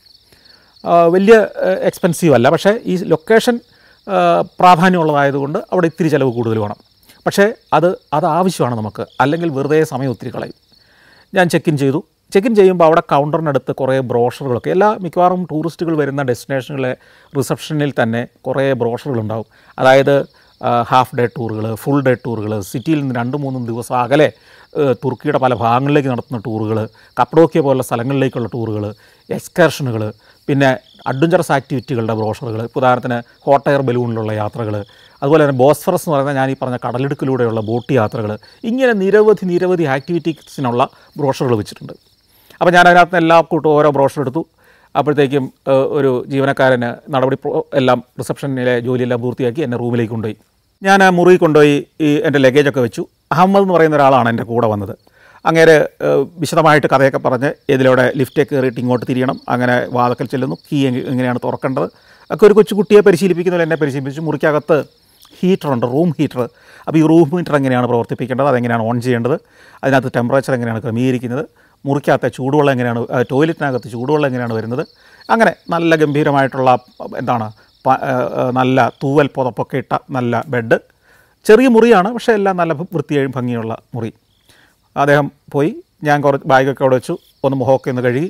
ആ, വലിയ എക്സ്പെൻസീവ് അല്ല പക്ഷേ ഈ ലൊക്കേഷൻ ആ, പ്രാധാന്യമുള്ളതായതുകൊണ്ട് അവിടെ ഇത്തിരി ചിലവ് കൂടുതൽ വേണം പക്ഷേ അത് അത് ആവശ്യമാണ് നമുക്ക് അല്ലെങ്കിൽ വെറുതെ സമയം ഒത്തിരി കളയും ഞാൻ ചെക്ക് ഇൻ ചെയ്തു ചെക്ക് ഇൻ ചെയ്യുമ്പോൾ അവിടെ കൗണ്ടറിനടുത്ത് കുറേ ബ്രോഷറുകളൊക്കെ എല്ലാ മിക്കവാറും ടൂറിസ്റ്റുകൾ വരുന്ന ഡെസ്റ്റിനേഷനുകളിലെ റിസപ്ഷനിൽ തന്നെ കുറേ ബ്രോഷറുകളുണ്ടാവും അതായത് ഹാഫ് ഡേ ടൂറുകൾ ഫുൾ ഡേ ടൂറുകൾ സിറ്റിയിൽ നിന്ന് രണ്ട് മൂന്നും ദിവസം അകലെ ഏഹ്, തുർക്കിയുടെ പല ഭാഗങ്ങളിലേക്ക് നടത്തുന്ന ടൂറുകൾ കപ്പഡോക്കിയ പോലുള്ള സ്ഥലങ്ങളിലേക്കുള്ള ടൂറുകൾ എക്സ്കർഷനുകൾ പിന്നെ അഡ്വഞ്ചറസ് ആക്ടിവിറ്റികളുടെ ബ്രോഷറുകൾ ഉദാഹരണത്തിന് ഹോട്ട് എയർ ബലൂണിലുള്ള യാത്രകൾ അതുപോലെ തന്നെ ബോസ്ഫറസ് എന്ന് പറയുന്ന ഞാൻ ഈ പറഞ്ഞ കടലിടുക്കിലൂടെയുള്ള ബോട്ട് യാത്രകൾ ഇങ്ങനെ നിരവധി നിരവധി ആക്ടിവിറ്റീസിനുള്ള ബ്രോഷറുകൾ വെച്ചിട്ടുണ്ട് അപ്പോൾ ഞാൻ അതിനകത്ത് എല്ലാ കൂട്ടും ഓരോ ബ്രോഷർ എടുത്തു അപ്പോഴത്തേക്കും ഏഹ്, ഒരു ജീവനക്കാരന് നടപടി പ്രോ- എല്ലാം റിസപ്ഷനിലെ ജോലിയെല്ലാം പൂർത്തിയാക്കി എന്നെ റൂമിലേക്ക് കൊണ്ടുപോയി ഞാൻ ആ മുറി കൊണ്ടുപോയി ഈ എൻ്റെ ലഗേജൊക്കെ വെച്ചു അഹമ്മദ് എന്ന് പറയുന്ന ഒരാളാണ് എൻ്റെ കൂടെ വന്നത് അങ്ങേര് ഏഹ്, വിശദമായിട്ട് കഥയൊക്കെ പറഞ്ഞ് ഇതിലൂടെ ലിഫ്റ്റേ കയറിയിട്ട് ഇങ്ങോട്ട് തിരിയണം അങ്ങനെ വാതക്കൽ ചെല്ലുന്നു കീ എങ്ങ- എങ്ങനെയാണ് തുറക്കേണ്ടത് ഒക്കെ ഒരു കൊച്ചു കുട്ടിയെ പരിശീലിപ്പിക്കുന്നതിൽ എന്നെ പരിശീലിപ്പിച്ചു മുറിക്കകത്ത് ഹീറ്ററുണ്ട് റൂം ഹീറ്റർ അപ്പോൾ ഈ റൂം ഹീറ്റർ എങ്ങനെയാണ് പ്രവർത്തിപ്പിക്കേണ്ടത് അതെങ്ങനെയാണ് ഓൺ ചെയ്യേണ്ടത് അതിനകത്ത് ടെമ്പറേച്ചർ എങ്ങനെയാണ് ക്രമീകരിക്കുന്നത് മുറിക്കകത്തെ ചൂടുവെള്ളം എങ്ങനെയാണ് ആ, ടോയ്ലറ്റിനകത്ത് ചൂടുവെള്ളം എങ്ങനെയാണ് വരുന്നത് അങ്ങനെ നല്ല ഗംഭീരമായിട്ടുള്ള എന്താണ് പ- ആ, ആ, നല്ല തൂവൽ പുതപ്പൊക്കെ ഇട്ട നല്ല ബെഡ് ചെറിയ മുറിയാണ് പക്ഷേ എല്ലാം നല്ല വൃത്തിയും ഭംഗിയുള്ള മുറി അദ്ദേഹം പോയി ഞാൻ കുറച്ച് ബാഗൊക്കെ അവിടെ വെച്ചു ഒന്ന് മുഖമൊക്കെ ഒന്ന് കഴുകി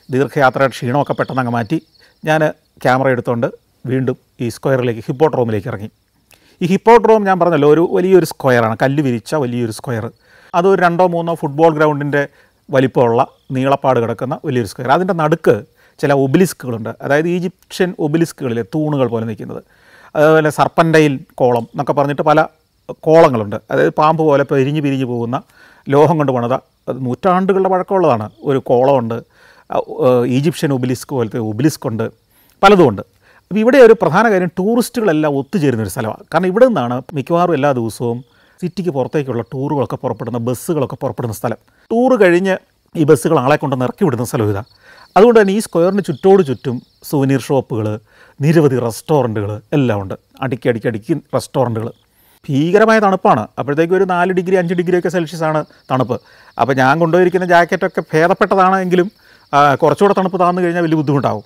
ദീർഘയാത്രയുടെ ക്ഷീണമൊക്കെ പെട്ടെന്ന് അങ്ങ് മാറ്റി ഞാൻ ക്യാമറ എടുത്തുകൊണ്ട് വീണ്ടും ഈ സ്ക്വയറിലേക്ക് ഹിപ്പോട്രോമിലേക്ക് ഇറങ്ങി ഈ ഹിപ്പോട്രോം ഞാൻ പറഞ്ഞല്ലോ ഒരു വലിയൊരു സ്ക്വയറാണ് കല്ല് വിരിച്ച വലിയൊരു സ്ക്വയർ അതൊരു രണ്ടോ മൂന്നോ ഫുട്ബോൾ ഗ്രൗണ്ടിൻ്റെ വലിപ്പമുള്ള നീളപ്പാട് കിടക്കുന്ന വലിയൊരു സ്ക്വയർ അതിൻ്റെ നടുക്ക് ചില ഒബിലിസ്കുകളുണ്ട് അതായത് ഈജിപ്ഷ്യൻ ഒബിലിസ്കുകളിലെ തൂണുകൾ പോലെ നിൽക്കുന്നത് അതുപോലെ സർപ്പൻറ്റൈൽ കോളം എന്നൊക്കെ പറഞ്ഞിട്ട് പല കോളങ്ങളുണ്ട് അതായത് പാമ്പ് പോലെ പിരിഞ്ഞ് പിരിഞ്ഞ് പോകുന്ന ലോഹം കൊണ്ട് പണിത അത് നൂറ്റാണ്ടുകളുടെ പഴക്കമുള്ളതാണ് ഒരു കോളമുണ്ട് അഹ് ഏഹ് ഈജിപ്ഷ്യൻ ഒബിലിസ്ക് പോലത്തെ ഒബിലിസ്ക് ഉണ്ട് പലതുമുണ്ട് അപ്പോൾ ഇവിടെ ഒരു പ്രധാന കാര്യം ടൂറിസ്റ്റുകളെല്ലാം ഒത്തുചേരുന്ന ഒരു സ്ഥലമാണ് കാരണം ഇവിടെ നിന്നാണ് മിക്കവാറും എല്ലാ ദിവസവും സിറ്റിക്ക് പുറത്തേക്കുള്ള ടൂറുകളൊക്കെ പുറപ്പെടുന്ന ബസ്സുകളൊക്കെ പുറപ്പെടുന്ന സ്ഥലം ടൂറ് കഴിഞ്ഞ് ഈ ബസ്സുകൾ ആളെ കൊണ്ട് ഇറക്കി വിടുന്ന സ്ഥലം ഇതാ അതുകൊണ്ട് തന്നെ ഈ സ്ക്വയറിന് ചുറ്റോട് ചുറ്റും സുവനീർ ഷോപ്പുകൾ നിരവധി റെസ്റ്റോറൻറ്റുകൾ എല്ലാം ഉണ്ട് അടുക്കി അടുക്കി അടുക്കി റെസ്റ്റോറൻറ്റുകൾ ഭീകരമായ തണുപ്പാണ് അപ്പോഴത്തേക്കും ഒരു നാല് ഡിഗ്രി അഞ്ച് ഡിഗ്രി ഒക്കെ സെൽഷ്യസ് ആണ് തണുപ്പ് അപ്പോൾ ഞാൻ കൊണ്ടുപോയിരിക്കുന്ന ജാക്കറ്റൊക്കെ ഭേദപ്പെട്ടതാണെങ്കിലും ആ, കുറച്ചുകൂടെ തണുപ്പ് താന്നു കഴിഞ്ഞാൽ വലിയ ബുദ്ധിമുട്ടാവും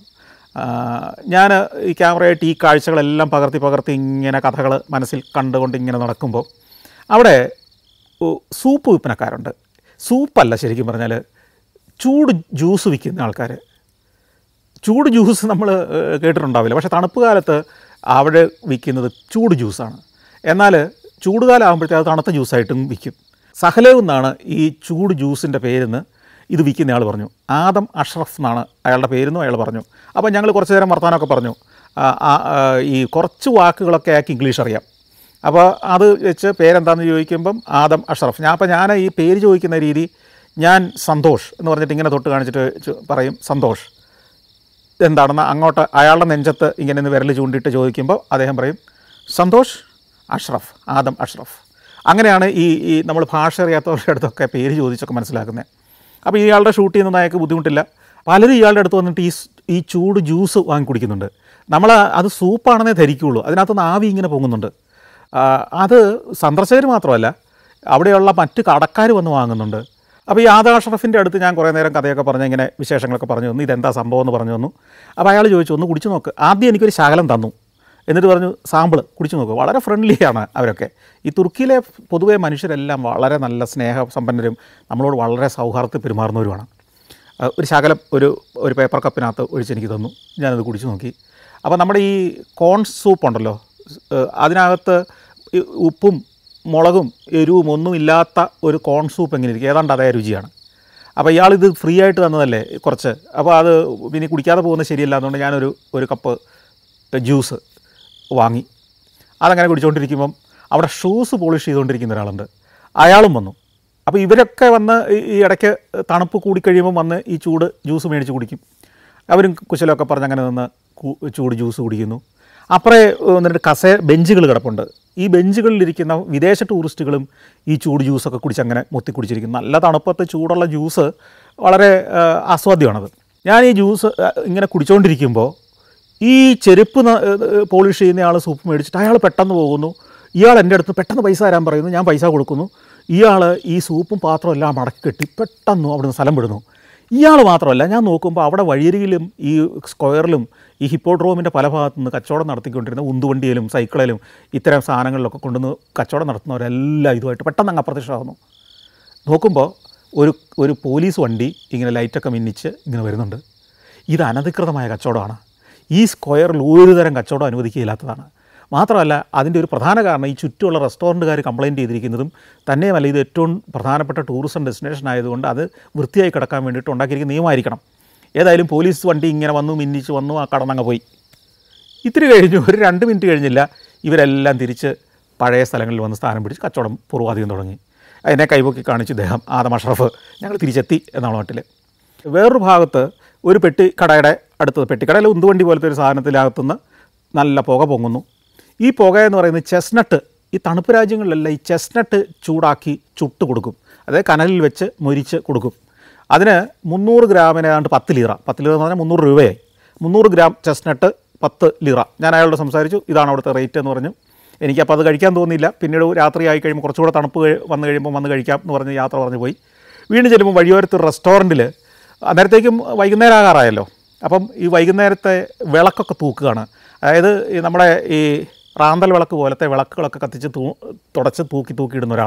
ഞാൻ ഈ ക്യാമറയായിട്ട് ഈ കാഴ്ചകളെല്ലാം പകർത്തി പകർത്തി ഇങ്ങനെ കഥകൾ മനസ്സിൽ കണ്ടുകൊണ്ട് ഇങ്ങനെ നടക്കുമ്പോൾ അവിടെ ഓ, സൂപ്പ് വിൽപ്പനക്കാരുണ്ട് സൂപ്പല്ല ശരിക്കും പറഞ്ഞാൽ ചൂട് ജ്യൂസ് വിൽക്കുന്ന ആൾക്കാർ ചൂട് ജ്യൂസ് നമ്മൾ കേട്ടിട്ടുണ്ടാവില്ല പക്ഷേ തണുപ്പ് കാലത്ത് അവിടെ വിൽക്കുന്നത് ചൂട് ജ്യൂസാണ് എന്നാൽ ചൂടുകാലം ആകുമ്പോഴത്തേ അത് തണുത്ത ജ്യൂസായിട്ടും വിൽക്കും സഹലേവ് എന്നാണ് ഈ ചൂട് ജ്യൂസിൻ്റെ പേരെന്ന് ഇത് വിൽക്കുന്ന ആൾ പറഞ്ഞു ആദം അഷ്റഫ് എന്നാണ് അയാളുടെ പേരെന്നും അയാൾ പറഞ്ഞു അപ്പോൾ ഞങ്ങൾ കുറച്ച് നേരം വർത്തമാനമൊക്കെ പറഞ്ഞു ആ, ആ, ആ, ഈ കുറച്ച് വാക്കുകളൊക്കെ അയാൾക്ക് ഇംഗ്ലീഷ് അറിയാം അപ്പോൾ അത് വെച്ച് പേരെന്താണെന്ന് ചോദിക്കുമ്പം ആദം അഷ്റഫ് ഞാൻ അപ്പോൾ ഞാൻ ഈ പേര് ചോദിക്കുന്ന രീതി ഞാൻ സന്തോഷ് എന്ന് പറഞ്ഞിട്ട് ഇങ്ങനെ തൊട്ട് കാണിച്ചിട്ട് ചോ- പറയും സന്തോഷ് എന്താണെന്ന് അങ്ങോട്ട് അയാളുടെ നെഞ്ചത്ത് ഇങ്ങനെ ഒന്ന് വിരൽ ചൂണ്ടിയിട്ട് ചോദിക്കുമ്പോൾ അദ്ദേഹം പറയും സന്തോഷ് അഷ്റഫ് ആദം അഷ്റഫ് അങ്ങനെയാണ് ഈ ഈ നമ്മൾ ഭാഷ അറിയാത്തവരുടെ അടുത്തൊക്കെ പേര് ചോദിച്ചൊക്കെ മനസ്സിലാക്കുന്നത് അപ്പോൾ ഇയാളുടെ ഷൂട്ട് ചെയ്യുന്ന അയാൾക്ക് ബുദ്ധിമുട്ടില്ല പലരും ഇയാളുടെ അടുത്ത് വന്നിട്ട് ഈ സ്- ഈ ചൂട് ജ്യൂസ് വാങ്ങി കുടിക്കുന്നുണ്ട് നമ്മൾ അത് സൂപ്പാണെന്നേ ധരിക്കുകയുള്ളൂ അതിനകത്തുനിന്ന് ആവി ഇങ്ങനെ പൊങ്ങുന്നുണ്ട് ആ, അത് സന്ദർശകർ മാത്രമല്ല അവിടെയുള്ള മറ്റ് കടക്കാർ വന്ന് വാങ്ങുന്നുണ്ട് അപ്പോൾ ഈ ആദാ അഷ്റഫിൻ്റെ അടുത്ത് ഞാൻ കുറേ നേരം കഥയൊക്കെ പറഞ്ഞ് ഇങ്ങനെ വിശേഷങ്ങളൊക്കെ പറഞ്ഞു തന്നു ഇതെന്താ സംഭവം എന്ന് പറഞ്ഞു തന്നു അപ്പോൾ അയാൾ ചോദിച്ചു ഒന്ന് കുടിച്ചു നോക്ക് ആദ്യം എനിക്കൊരു ശകലം തന്നു എന്നിട്ട് പറഞ്ഞു സാമ്പിൾ കുടിച്ചു നോക്ക് വളരെ ഫ്രണ്ട്ലിയാണ് അവരൊക്കെ ഈ തുർക്കിയിലെ പൊതുവേ മനുഷ്യരെല്ലാം വളരെ നല്ല സ്നേഹസമ്പന്നരും നമ്മളോട് വളരെ സൗഹാർദ്ദത്തിൽ പെരുമാറുന്നവരുമാണ് ആ, ഒരു ശകലം ഒരു ഒരു പേപ്പർ കപ്പിനകത്ത് ഒഴിച്ചെനിക്ക് തന്നു ഞാനത് കുടിച്ചു നോക്കി അപ്പോൾ നമ്മുടെ ഈ കോൺ സൂപ്പ് ഉണ്ടല്ലോ ഏഹ് അതിനകത്ത് ഈ ഉപ്പും മുളകും എരിവും ഒന്നും ഇല്ലാത്ത ഒരു കോൺ സൂപ്പ് എങ്ങനെ ഇരിക്കും ഏതാണ്ട് അതേ രുചിയാണ് അപ്പോൾ ഇയാളിത് ഫ്രീ ആയിട്ട് തന്നതല്ലേ കുറച്ച് അപ്പോൾ അത് പിന്നെ കുടിക്കാതെ പോകുന്നത് ശരിയല്ല അതുകൊണ്ട് ഞാനൊരു ഒരു കപ്പ് ജ്യൂസ് വാങ്ങി അതങ്ങനെ കുടിച്ചുകൊണ്ടിരിക്കുമ്പം അവിടെ ഷൂസ് പോളിഷ് ചെയ്തുകൊണ്ടിരിക്കുന്ന ഒരാളുണ്ട് അയാളും വന്നു അപ്പോൾ ഇവരൊക്കെ വന്ന് ഈ- ഈ ഇടയ്ക്ക് തണുപ്പ് കൂടിക്കഴിയുമ്പം വന്ന് ഈ ചൂട് ജ്യൂസ് മേടിച്ച് കുടിക്കും അവരും കുശലമൊക്കെ പറഞ്ഞ് അങ്ങനെ നിന്ന് കു- ചൂട് ജ്യൂസ് കുടിക്കുന്നു അപ്പുറേ എന്നിട്ട് കസേ ബെഞ്ചുകൾ കിടപ്പുണ്ട് ഈ ബെഞ്ചുകളിലിരിക്കുന്ന വിദേശ ടൂറിസ്റ്റുകളും ഈ ചൂട് ജ്യൂസൊക്കെ കുടിച്ച് അങ്ങനെ മുത്തി കുടിച്ചിരിക്കുന്നു നല്ല തണുപ്പത്ത് ചൂടുള്ള ജ്യൂസ് വളരെ ആ, ആസ്വാദ്യമാണത് ഞാൻ ഈ ജ്യൂസ് ആ, ഇങ്ങനെ കുടിച്ചുകൊണ്ടിരിക്കുമ്പോൾ ഈ ചെരുപ്പ് ന- ഏഹ് പോളിഷ് ചെയ്യുന്ന ആൾ സൂപ്പ് മേടിച്ചിട്ട് അയാൾ പെട്ടെന്ന് പോകുന്നു ഇയാൾ എൻ്റെ അടുത്ത് പെട്ടെന്ന് പൈസ തരാൻ പറയുന്നു ഞാൻ പൈസ കൊടുക്കുന്നു ഇയാൾ ഈ സൂപ്പും പാത്രവും എല്ലാം മടക്കി കെട്ടി പെട്ടെന്ന് അവിടുന്ന് സ്ഥലം വിടുന്നു ഇയാൾ മാത്രമല്ല ഞാൻ നോക്കുമ്പോൾ അവിടെ വഴിയരികിലും ഈ സ്ക്വയറിലും ഈ ഹിപ്പോഡ്രോമിൻ്റെ പല ഭാഗത്തു നിന്ന് കച്ചവടം നടത്തിക്കൊണ്ടിരുന്ന ഉന്തുവണ്ടിയിലും സൈക്കിളിലും ഇത്തരം സാധനങ്ങളിലൊക്കെ കൊണ്ടുവന്ന് കച്ചവടം നടത്തുന്നവരെല്ലാം ഇതുമായിട്ട് പെട്ടെന്ന് അങ്ങ് അപ്രത്യക്ഷമാകുന്നു നോക്കുമ്പോൾ ഒരു ഒരു പോലീസ് വണ്ടി ഇങ്ങനെ ലൈറ്റൊക്കെ മിന്നിച്ച് ഇങ്ങനെ വരുന്നുണ്ട് ഇത് അനധികൃതമായ കച്ചവടമാണ് ഈ സ്ക്വയറിൽ ഒരു തരം കച്ചവടം അനുവദിക്കുകയില്ലാത്തതാണ് മാത്രമല്ല അതിൻ്റെ ഒരു പ്രധാന കാരണം ഈ ചുറ്റുമുള്ള റെസ്റ്റോറൻറ്റുകാർ കംപ്ലയിൻറ്റ് ചെയ്തിരിക്കുന്നതും തന്നെയുമല്ല ഇത് ഏറ്റവും പ്രധാനപ്പെട്ട ടൂറിസം ഡെസ്റ്റിനേഷൻ ആയതുകൊണ്ട് അത് വൃത്തിയായി കിടക്കാൻ വേണ്ടിയിട്ട് ഉണ്ടാക്കിയിരിക്കുന്ന നിയമമായിരിക്കണം ഏതായാലും പോലീസ് വണ്ടി ഇങ്ങനെ വന്നു മിന്നിച്ച് വന്നു ആ കടന്നങ്ങ് പോയി ഇത്തിരി കഴിഞ്ഞു ഒരു രണ്ട് മിനിറ്റ് കഴിഞ്ഞില്ല ഇവരെല്ലാം തിരിച്ച് പഴയ സ്ഥലങ്ങളിൽ വന്ന് സ്ഥാനം പിടിച്ച് കച്ചവടം പൂർവാധികം തുടങ്ങി അതിനെ കൈപൊക്കി കാണിച്ചു ഇദ്ദേഹം ആദം അഷ്റഫ് ഞങ്ങൾ തിരിച്ചെത്തി എന്നാണ് നാട്ടിൽ വേറൊരു ഭാഗത്ത് ഒരു പെട്ടി കടയുടെ അടുത്തത് പെട്ടിക്കടയിൽ ഉന്തുവണ്ടി പോലത്തെ ഒരു സാധനത്തിനകത്തുനിന്ന് നല്ല പുക പൊങ്ങുന്നു ഈ പുക എന്ന് പറയുന്നത് ചെസ്നട്ട് ഈ തണുപ്പ് രാജ്യങ്ങളിലെല്ലാം ഈ ചെസ്നട്ട് ചൂടാക്കി ചുട്ട് കൊടുക്കും അതായത് കനലിൽ വെച്ച് മൊരിച്ച് കൊടുക്കും അതിന് മുന്നൂറ് ഗ്രാമിന് ഏതാണ്ട് പത്ത് ലീറ പത്ത് ലീറ എന്ന് പറഞ്ഞാൽ മുന്നൂറ് രൂപയായി മുന്നൂറ് ഗ്രാം ചെസ്നട്ട് പത്ത് ലീറ ഞാൻ അയാളോട് സംസാരിച്ചു ഇതാണ് അവിടുത്തെ റേറ്റ് എന്ന് പറഞ്ഞു എനിക്കപ്പോൾ അത് കഴിക്കാൻ തോന്നിയില്ല പിന്നീട് രാത്രി ആയി കഴിയുമ്പോൾ കുറച്ചുകൂടെ തണുപ്പ് കഴി- വന്നു കഴിയുമ്പോൾ വന്ന് കഴിക്കാം എന്ന് പറഞ്ഞ് യാത്ര പറഞ്ഞു പോയി വീണ്ടും ചെല്ലുമ്പോൾ വഴിയോരത്ത് റെസ്റ്റോറൻറ്റിൽ അന്നേരത്തേക്കും വൈകുന്നേരം ആകാറായല്ലോ അപ്പം ഈ വൈകുന്നേരത്തെ വിളക്കൊക്കെ തൂക്കുകയാണ് അതായത് ഈ നമ്മുടെ ഈ റാന്തൽ വിളക്ക് പോലത്തെ വിളക്കുകളൊക്കെ കത്തിച്ച് തൂ തുടച്ച് തൂക്കി തൂക്കിയിടുന്ന ഒരാൾ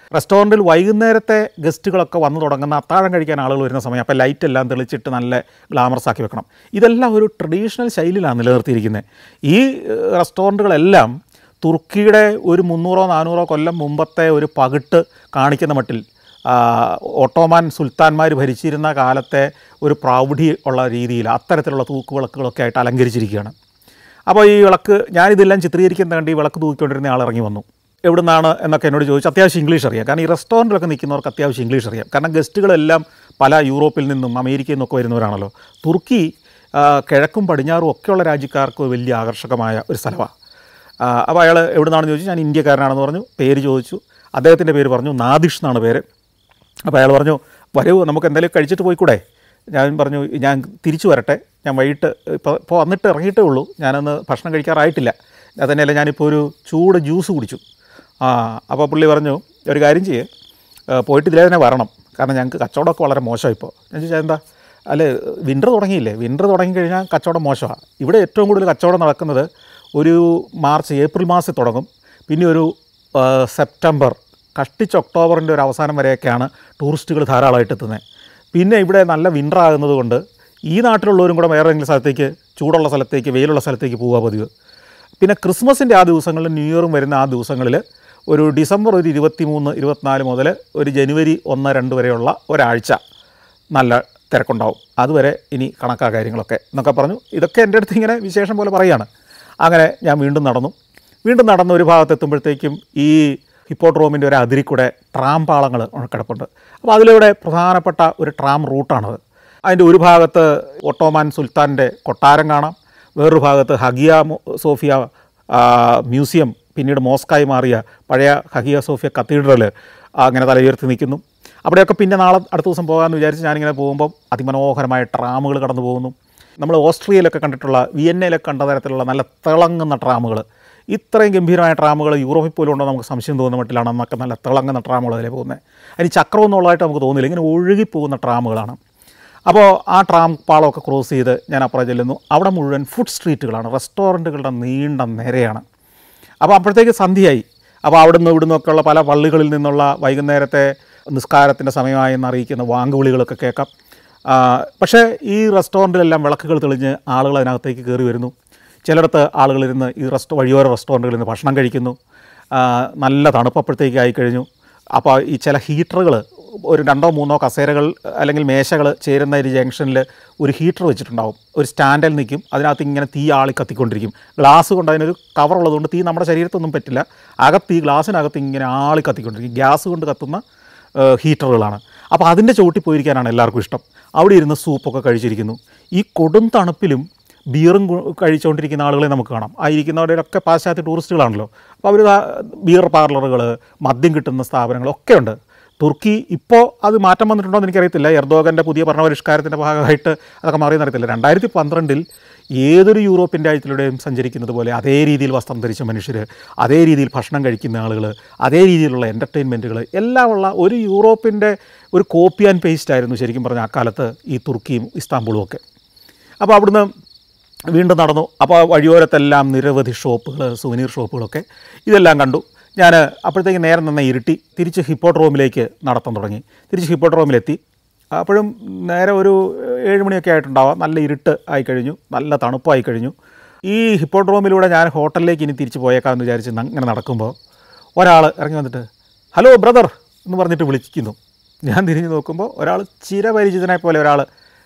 റെസ്റ്റോറൻറ്റിൽ വൈകുന്നേരത്തെ ഗസ്റ്റുകളൊക്കെ വന്നു തുടങ്ങുന്ന അത്താഴം കഴിക്കാൻ ആളുകൾ വരുന്ന സമയം അപ്പോൾ ലൈറ്റ് എല്ലാം തെളിച്ചിട്ട് നല്ല ഗ്ലാമറസ് ആക്കി വെക്കണം ഇതെല്ലാം ഒരു ട്രഡീഷണൽ ശൈലിയിലാണ് നിലനിർത്തിയിരിക്കുന്നത് ഈ ഏഹ്, റെസ്റ്റോറൻറ്റുകളെല്ലാം തുർക്കിയുടെ ഒരു മുന്നൂറോ നാനൂറോ കൊല്ലം മുമ്പത്തെ ഒരു പകിട്ട് കാണിക്കുന്ന മട്ടിൽ ആ, ഒട്ടോമാൻ സുൽത്താൻമാർ ഭരിച്ചിരുന്ന കാലത്തെ ഒരു പ്രൗഢി ഉള്ള രീതിയിൽ അത്തരത്തിലുള്ള തൂക്കുവിളക്കുകളൊക്കെ ആയിട്ട് അലങ്കരിച്ചിരിക്കുകയാണ് അപ്പോൾ ഈ വിളക്ക് ഞാനിതെല്ലാം ചിത്രീകരിക്കുന്ന കണ്ട് ഈ വിളക്ക് തൂക്കിക്കൊണ്ടിരുന്ന ആൾ ഇറങ്ങി വന്നു എവിടുന്നാണ് എന്നൊക്കെ എന്നോട് ചോദിച്ചു അത്യാവശ്യം ഇംഗ്ലീഷ് അറിയാം കാരണം ഈ റെസ്റ്റോറൻറ്റിലൊക്കെ നിൽക്കുന്നവർക്ക് അത്യാവശ്യം ഇംഗ്ലീഷ് അറിയാം കാരണം ഗസ്റ്റുകളെല്ലാം പല യൂറോപ്പിൽ നിന്നും അമേരിക്കയിൽ നിന്നൊക്കെ വരുന്നവരാണല്ലോ തുർക്കി ആ, കിഴക്കും പടിഞ്ഞാറും ഒക്കെയുള്ള രാജ്യക്കാർക്ക് വലിയ ആകർഷകമായ ഒരു സ്ഥലമാണ് അപ്പോൾ അയാൾ എവിടുന്നാണെന്ന് ചോദിച്ചു ഞാൻ ഇന്ത്യക്കാരനാണെന്ന് പറഞ്ഞു പേര് ചോദിച്ചു അദ്ദേഹത്തിൻ്റെ പേര് പറഞ്ഞു നാദിഷ് എന്നാണ് പേര് അപ്പോൾ അയാൾ പറഞ്ഞു വരൂ നമുക്ക് എന്തെങ്കിലും കഴിച്ചിട്ട് പോയിക്കൂടെ ഞാൻ പറഞ്ഞു ഞാൻ തിരിച്ചു വരട്ടെ ഞാൻ വൈകിട്ട് ഇപ്പോൾ ഇപ്പോൾ വന്നിട്ട് ഇറങ്ങിയിട്ടേ ഉള്ളൂ ഞാനന്ന് ഭക്ഷണം കഴിക്കാറായിട്ടില്ല അത് തന്നെയല്ല ഞാനിപ്പോൾ ഒരു ചൂട് ജ്യൂസ് കുടിച്ചു ആ അപ്പോൾ പുള്ളി പറഞ്ഞു ഒരു കാര്യം ചെയ്യേ ഏഹ് പോയിട്ട് ഇതിലേ തന്നെ വരണം കാരണം ഞങ്ങൾക്ക് കച്ചവടമൊക്കെ വളരെ മോശമാണ് ഇപ്പോൾ ഞാൻ ചോദിച്ചാൽ എന്താ അല്ലേ വിൻ്റർ തുടങ്ങിയില്ലേ വിൻ്റർ തുടങ്ങിക്കഴിഞ്ഞാൽ കച്ചവടം മോശമാണ് ഇവിടെ ഏറ്റവും കൂടുതൽ കച്ചവടം നടക്കുന്നത് ഒരു മാർച്ച് ഏപ്രിൽ മാസത്തിൽ തുടങ്ങും പിന്നെ ഒരു ആ, സെപ്റ്റംബർ കഷ്ടിച്ച് ഒക്ടോബറിൻ്റെ ഒരു അവസാനം വരെയൊക്കെയാണ് ടൂറിസ്റ്റുകൾ ധാരാളമായിട്ട് എത്തുന്നത് പിന്നെ ഇവിടെ നല്ല വിൻ്റർ ആകുന്നത് കൊണ്ട് ഈ നാട്ടിലുള്ളവരും കൂടെ വേറെ ഏതെങ്കിലും സ്ഥലത്തേക്ക് ചൂടുള്ള സ്ഥലത്തേക്ക് വെയിലുള്ള സ്ഥലത്തേക്ക് പോവുക പതിവ് പിന്നെ ക്രിസ്മസിൻ്റെ ആ ദിവസങ്ങളിൽ ന്യൂ ഇയറും വരുന്ന ആ ദിവസങ്ങളിൽ ഒരു ഡിസംബർ ഒരു ഇരുപത്തി മൂന്ന് ഇരുപത്തിനാല് മുതൽ ഒരു ജനുവരി ഒന്ന് രണ്ട് വരെയുള്ള ഒരാഴ്ച നല്ല തിരക്കുണ്ടാവും അതുവരെ ഇനി കണക്കാ കാര്യങ്ങളൊക്കെ എന്നൊക്കെ പറഞ്ഞു ഇതൊക്കെ എൻ്റെ അടുത്ത് ഇങ്ങനെ വിശേഷം പോലെ പറയുകയാണ് അങ്ങനെ ഞാൻ വീണ്ടും നടന്നു വീണ്ടും നടന്ന ഒരു ഭാഗത്തെത്തുമ്പോഴത്തേക്കും ഈ ഹിപ്പോട്രോമിൻ്റെ ഒരു അതിരി കൂടെ ട്രാം പാളങ്ങൾ കിടപ്പുണ്ട് അപ്പോൾ അതിലൂടെ പ്രധാനപ്പെട്ട ഒരു ട്രാം റൂട്ടാണത് അതിൻ്റെ ഒരു ഭാഗത്ത് ഒട്ടോമാൻ സുൽത്താൻ്റെ കൊട്ടാരം കാണാം വേറൊരു ഭാഗത്ത് ഹഗിയ മോ- സോഫിയ ആ, മ്യൂസിയം പിന്നീട് മോസ്കായി മാറിയ പഴയ ഹഗിയ സോഫിയ കത്തീഡ്രൽ അങ്ങനെ തലയുയർത്തി നിൽക്കുന്നു അവിടെയൊക്കെ പിന്നെ നാളെ അടുത്ത ദിവസം പോകാമെന്ന് വിചാരിച്ച് ഞാനിങ്ങനെ പോകുമ്പം അതിമനോഹരമായ ട്രാമുകൾ കടന്നു പോകുന്നു നമ്മൾ ഓസ്ട്രിയയിലൊക്കെ കണ്ടിട്ടുള്ള വിയന്നയിലൊക്കെ കണ്ട തരത്തിലുള്ള നല്ല തിളങ്ങുന്ന ട്രാമുകൾ ഇത്രയും ഗംഭീരമായ ട്രാമുകൾ യൂറോപ്പിൽ പോലും ഉണ്ടോ നമുക്ക് സംശയം തോന്നുന്ന മട്ടിലാണ് അന്നൊക്കെ നല്ല തിളങ്ങുന്ന ട്രാമുകൾ അതിലെ പോകുന്നത് അതിന് ചക്രമൊന്നുള്ളതായിട്ട് നമുക്ക് തോന്നില്ല ഇങ്ങനെ ഒഴുകി പോകുന്ന ട്രാമുകളാണ് അപ്പോൾ ആ ട്രാം പാളമൊക്കെ ക്രോസ് ചെയ്ത് ഞാൻ അപ്പുറം ചെല്ലുന്നു അവിടെ മുഴുവൻ ഫുഡ് സ്ട്രീറ്റുകളാണ് റെസ്റ്റോറൻറ്റുകളുടെ നീണ്ട നിരയാണ് അപ്പോൾ അപ്പോഴത്തേക്ക് സന്ധ്യയായി അപ്പോൾ അവിടുന്ന് ഇവിടുന്ന് ഒക്കെയുള്ള പല പള്ളികളിൽ നിന്നുള്ള വൈകുന്നേരത്തെ നിസ്കാരത്തിൻ്റെ സമയമായി എന്ന് അറിയിക്കുന്ന വാങ്കുവിളികളൊക്കെ കേൾക്കാം ആ, പക്ഷേ ഈ റെസ്റ്റോറൻറ്റിലെല്ലാം വിളക്കുകൾ തെളിഞ്ഞ് ആളുകൾ അതിനകത്തേക്ക് കയറി വരുന്നു ചിലയിടത്ത് ആളുകളിരുന്ന് ഈ റെസ്റ്റോ വഴിയോര റെസ്റ്റോറൻറ്റുകളിൽ നിന്ന് ഭക്ഷണം കഴിക്കുന്നു ആ, നല്ല തണുപ്പപ്പോഴത്തേക്ക് ആയിക്കഴിഞ്ഞു അപ്പോൾ ഈ ചില ഹീറ്ററുകൾ ഒരു രണ്ടോ മൂന്നോ കസേരകൾ അല്ലെങ്കിൽ മേശകൾ ചേരുന്ന ഒരു ജംഗ്ഷനിൽ ഒരു ഹീറ്റർ വെച്ചിട്ടുണ്ടാവും ഒരു സ്റ്റാൻഡിൽ നിൽക്കും അതിനകത്ത് ഇങ്ങനെ തീ ആളി കത്തിക്കൊണ്ടിരിക്കും ഗ്ലാസ് കൊണ്ട് അതിനൊരു കവർ ഉള്ളതുകൊണ്ട് തീ നമ്മുടെ ശരീരത്തൊന്നും പറ്റില്ല അകത്ത് ഈ ഗ്ലാസ്സിനകത്ത് ഇങ്ങനെ ആളി കത്തിക്കൊണ്ടിരിക്കും ഗ്യാസ് കൊണ്ട് കത്തുന്ന ഏഹ്, ഹീറ്ററുകളാണ് അപ്പോൾ അതിൻ്റെ ചോട്ടിൽ പോയിരിക്കാനാണ് എല്ലാവർക്കും ഇഷ്ടം അവിടെ ഇരുന്ന് സൂപ്പൊക്കെ കഴിച്ചിരിക്കുന്നു ഈ കൊടും തണുപ്പിലും ബിയറും കു- കഴിച്ചുകൊണ്ടിരിക്കുന്ന ആളുകളെ നമുക്ക് കാണാം ആ ഇരിക്കുന്നവരൊക്കെ പാശ്ചാത്യ ടൂറിസ്റ്റുകളാണല്ലോ അപ്പോൾ അവർ ബിയർ പാർലറുകൾ മദ്യം കിട്ടുന്ന സ്ഥാപനങ്ങളൊക്കെ ഉണ്ട് തുർക്കി ഇപ്പോൾ അത് മാറ്റം വന്നിട്ടുണ്ടോ എന്ന് എനിക്കറിയത്തില്ല എർദോഗൻ്റെ പുതിയ ഭരണപരിഷ്കാരത്തിൻ്റെ ഭാഗമായിട്ട് അതൊക്കെ മാറിയെന്ന് അറിയത്തില്ല രണ്ടായിരത്തി പന്ത്രണ്ടിൽ ഏതൊരു യൂറോപ്യൻ രാജ്യത്തിലൂടെയും സഞ്ചരിക്കുന്നത് പോലെ അതേ രീതിയിൽ വസ്ത്രം ധരിച്ച മനുഷ്യർ അതേ രീതിയിൽ ഭക്ഷണം കഴിക്കുന്ന ആളുകൾ അതേ രീതിയിലുള്ള എൻ്റർടൈൻമെൻറ്റുകൾ എല്ലാം ഉള്ള ഒരു യൂറോപ്പിൻ്റെ ഒരു കോപ്പി ആൻഡ് പേസ്റ്റ് ആയിരുന്നു ശരിക്കും പറഞ്ഞാൽ അക്കാലത്ത് ഈ തുർക്കിയും ഇസ്താംബുളും ഒക്കെ അപ്പോൾ അവിടുന്ന് വീണ്ടും നടന്നു അപ്പോൾ വഴിയോരത്തെല്ലാം നിരവധി ഷോപ്പുകൾ സുവനീർ ഷോപ്പുകളൊക്കെ ഇതെല്ലാം കണ്ടു ഞാൻ അപ്പോഴത്തേക്ക് നേരം നന്നെ ഇരുട്ടി തിരിച്ച് ഹിപ്പോട്രോമിലേക്ക് നടത്താൻ തുടങ്ങി തിരിച്ച് ഹിപ്പോട്രോമിലെത്തി അപ്പോഴും നേരെ ഒരു ഏഴ് മണിയൊക്കെ ആയിട്ടുണ്ടാവാം നല്ല ഇരുട്ട് ആയി കഴിഞ്ഞു നല്ല തണുപ്പായി കഴിഞ്ഞു ഈ ഹിപ്പോട്രോമിലൂടെ ഞാൻ ഹോട്ടലിലേക്ക് ഇനി തിരിച്ച് പോയേക്കാമെന്ന് വിചാരിച്ച് ന- ഇങ്ങനെ നടക്കുമ്പോൾ ഒരാൾ ഇറങ്ങി വന്നിട്ട് ഹലോ ബ്രദർ എന്ന് പറഞ്ഞിട്ട് വിളിക്കുന്നു ഞാൻ തിരിഞ്ഞ് നോക്കുമ്പോൾ ഒരാൾ ചിരപരിചിതനെ പോലെ ഒരാൾ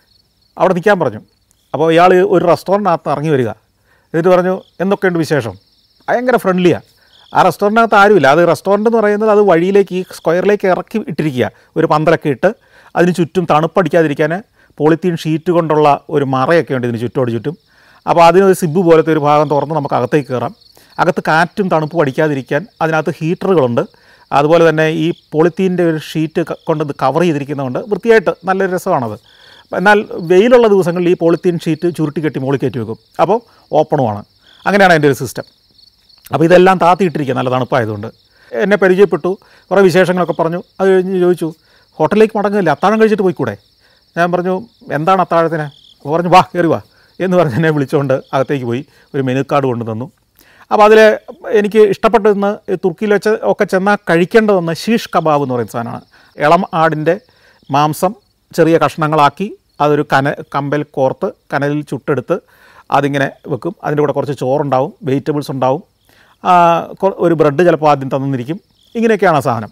അവിടെ നിൽക്കാൻ പറഞ്ഞു അപ്പോൾ ഇയാൾ ഒരു റെസ്റ്റോറൻറ്റിനകത്ത് ഇറങ്ങി വരിക എന്നിട്ട് പറഞ്ഞു എന്തൊക്കെയുണ്ട് വിശേഷം ഭയങ്കര ഫ്രണ്ട്ലിയാണ് ആ റെസ്റ്റോറൻറ്റിനകത്ത് ആരുമില്ല അത് റെസ്റ്റോറൻറ്റ് എന്ന് പറയുന്നത് അത് വഴിയിലേക്ക് ഈ സ്ക്വയറിലേക്ക് ഇറക്കി ഇട്ടിരിക്കുക ഒരു പന്തലൊക്കെ ഇട്ട് അതിന് ചുറ്റും തണുപ്പടിക്കാതിരിക്കാൻ പോളിത്തീൻ ഷീറ്റ് കൊണ്ടുള്ള ഒരു മറയൊക്കെ ഉണ്ട് ഇതിന് ചുറ്റോട് ചുറ്റും അപ്പോൾ അതിനൊരു സിബ് പോലത്തെ ഒരു ഭാഗം തുറന്ന് നമുക്ക് അകത്തേക്ക് കയറാം അകത്ത് കാറ്റും തണുപ്പും അടിക്കാതിരിക്കാൻ അതിനകത്ത് ഹീറ്ററുകളുണ്ട് അതുപോലെ തന്നെ ഈ പോളിത്തീൻ്റെ ഒരു ഷീറ്റ് ക- കൊണ്ട് ഇത് കവർ ചെയ്തിരിക്കുന്നതുകൊണ്ട് വൃത്തിയായിട്ട് നല്ലൊരു രസമാണത് എന്നാൽ വെയിലുള്ള ദിവസങ്ങളിൽ ഈ പോളിത്തീൻ ഷീറ്റ് ചുരുട്ടി കെട്ടി മുകളിൽ കയറ്റി വെക്കും അപ്പോൾ ഓപ്പണുമാണ് അങ്ങനെയാണ് അതിൻ്റെ ഒരു സിസ്റ്റം അപ്പോൾ ഇതെല്ലാം താത്തിയിട്ടിരിക്കുക നല്ല തണുപ്പായതുകൊണ്ട് എന്നെ പരിചയപ്പെട്ടു കുറേ വിശേഷങ്ങളൊക്കെ പറഞ്ഞു അത് കഴിഞ്ഞ് ചോദിച്ചു ഹോട്ടലിലേക്ക് മടങ്ങില്ല അത്താഴം കഴിച്ചിട്ട് പോയിക്കൂടെ ഞാൻ പറഞ്ഞു എന്താണ് അത്താഴത്തിന് അപ്പോൾ പറഞ്ഞു വാ കയറി വാ എന്ന് പറഞ്ഞ് എന്നെ വിളിച്ചുകൊണ്ട് അകത്തേക്ക് പോയി ഒരു മെനു കാർഡ് കൊണ്ടു തന്നു അപ്പോൾ അതിൽ എനിക്ക് ഇഷ്ടപ്പെട്ടതെന്ന് തുർക്കിയിൽ വെച്ച് ഒക്കെ ചെന്നാൽ കഴിക്കേണ്ടതെന്ന് ഷീഷ് കബാബ് എന്ന് പറയുന്ന സാധനമാണ് ഇളം ആടിൻ്റെ മാംസം ചെറിയ കഷ്ണങ്ങളാക്കി അതൊരു കന കമ്പൽ കോർത്ത് കനലിൽ ചുട്ടെടുത്ത് അതിങ്ങനെ വെക്കും അതിൻ്റെ കൂടെ കുറച്ച് ചോറുണ്ടാവും വെജിറ്റബിൾസ് ഉണ്ടാവും ആ, കൊ- ഒരു ബ്രെഡ് ചിലപ്പോൾ ആദ്യം തന്നിരിക്കും ഇങ്ങനെയൊക്കെയാണ് ആ സാധനം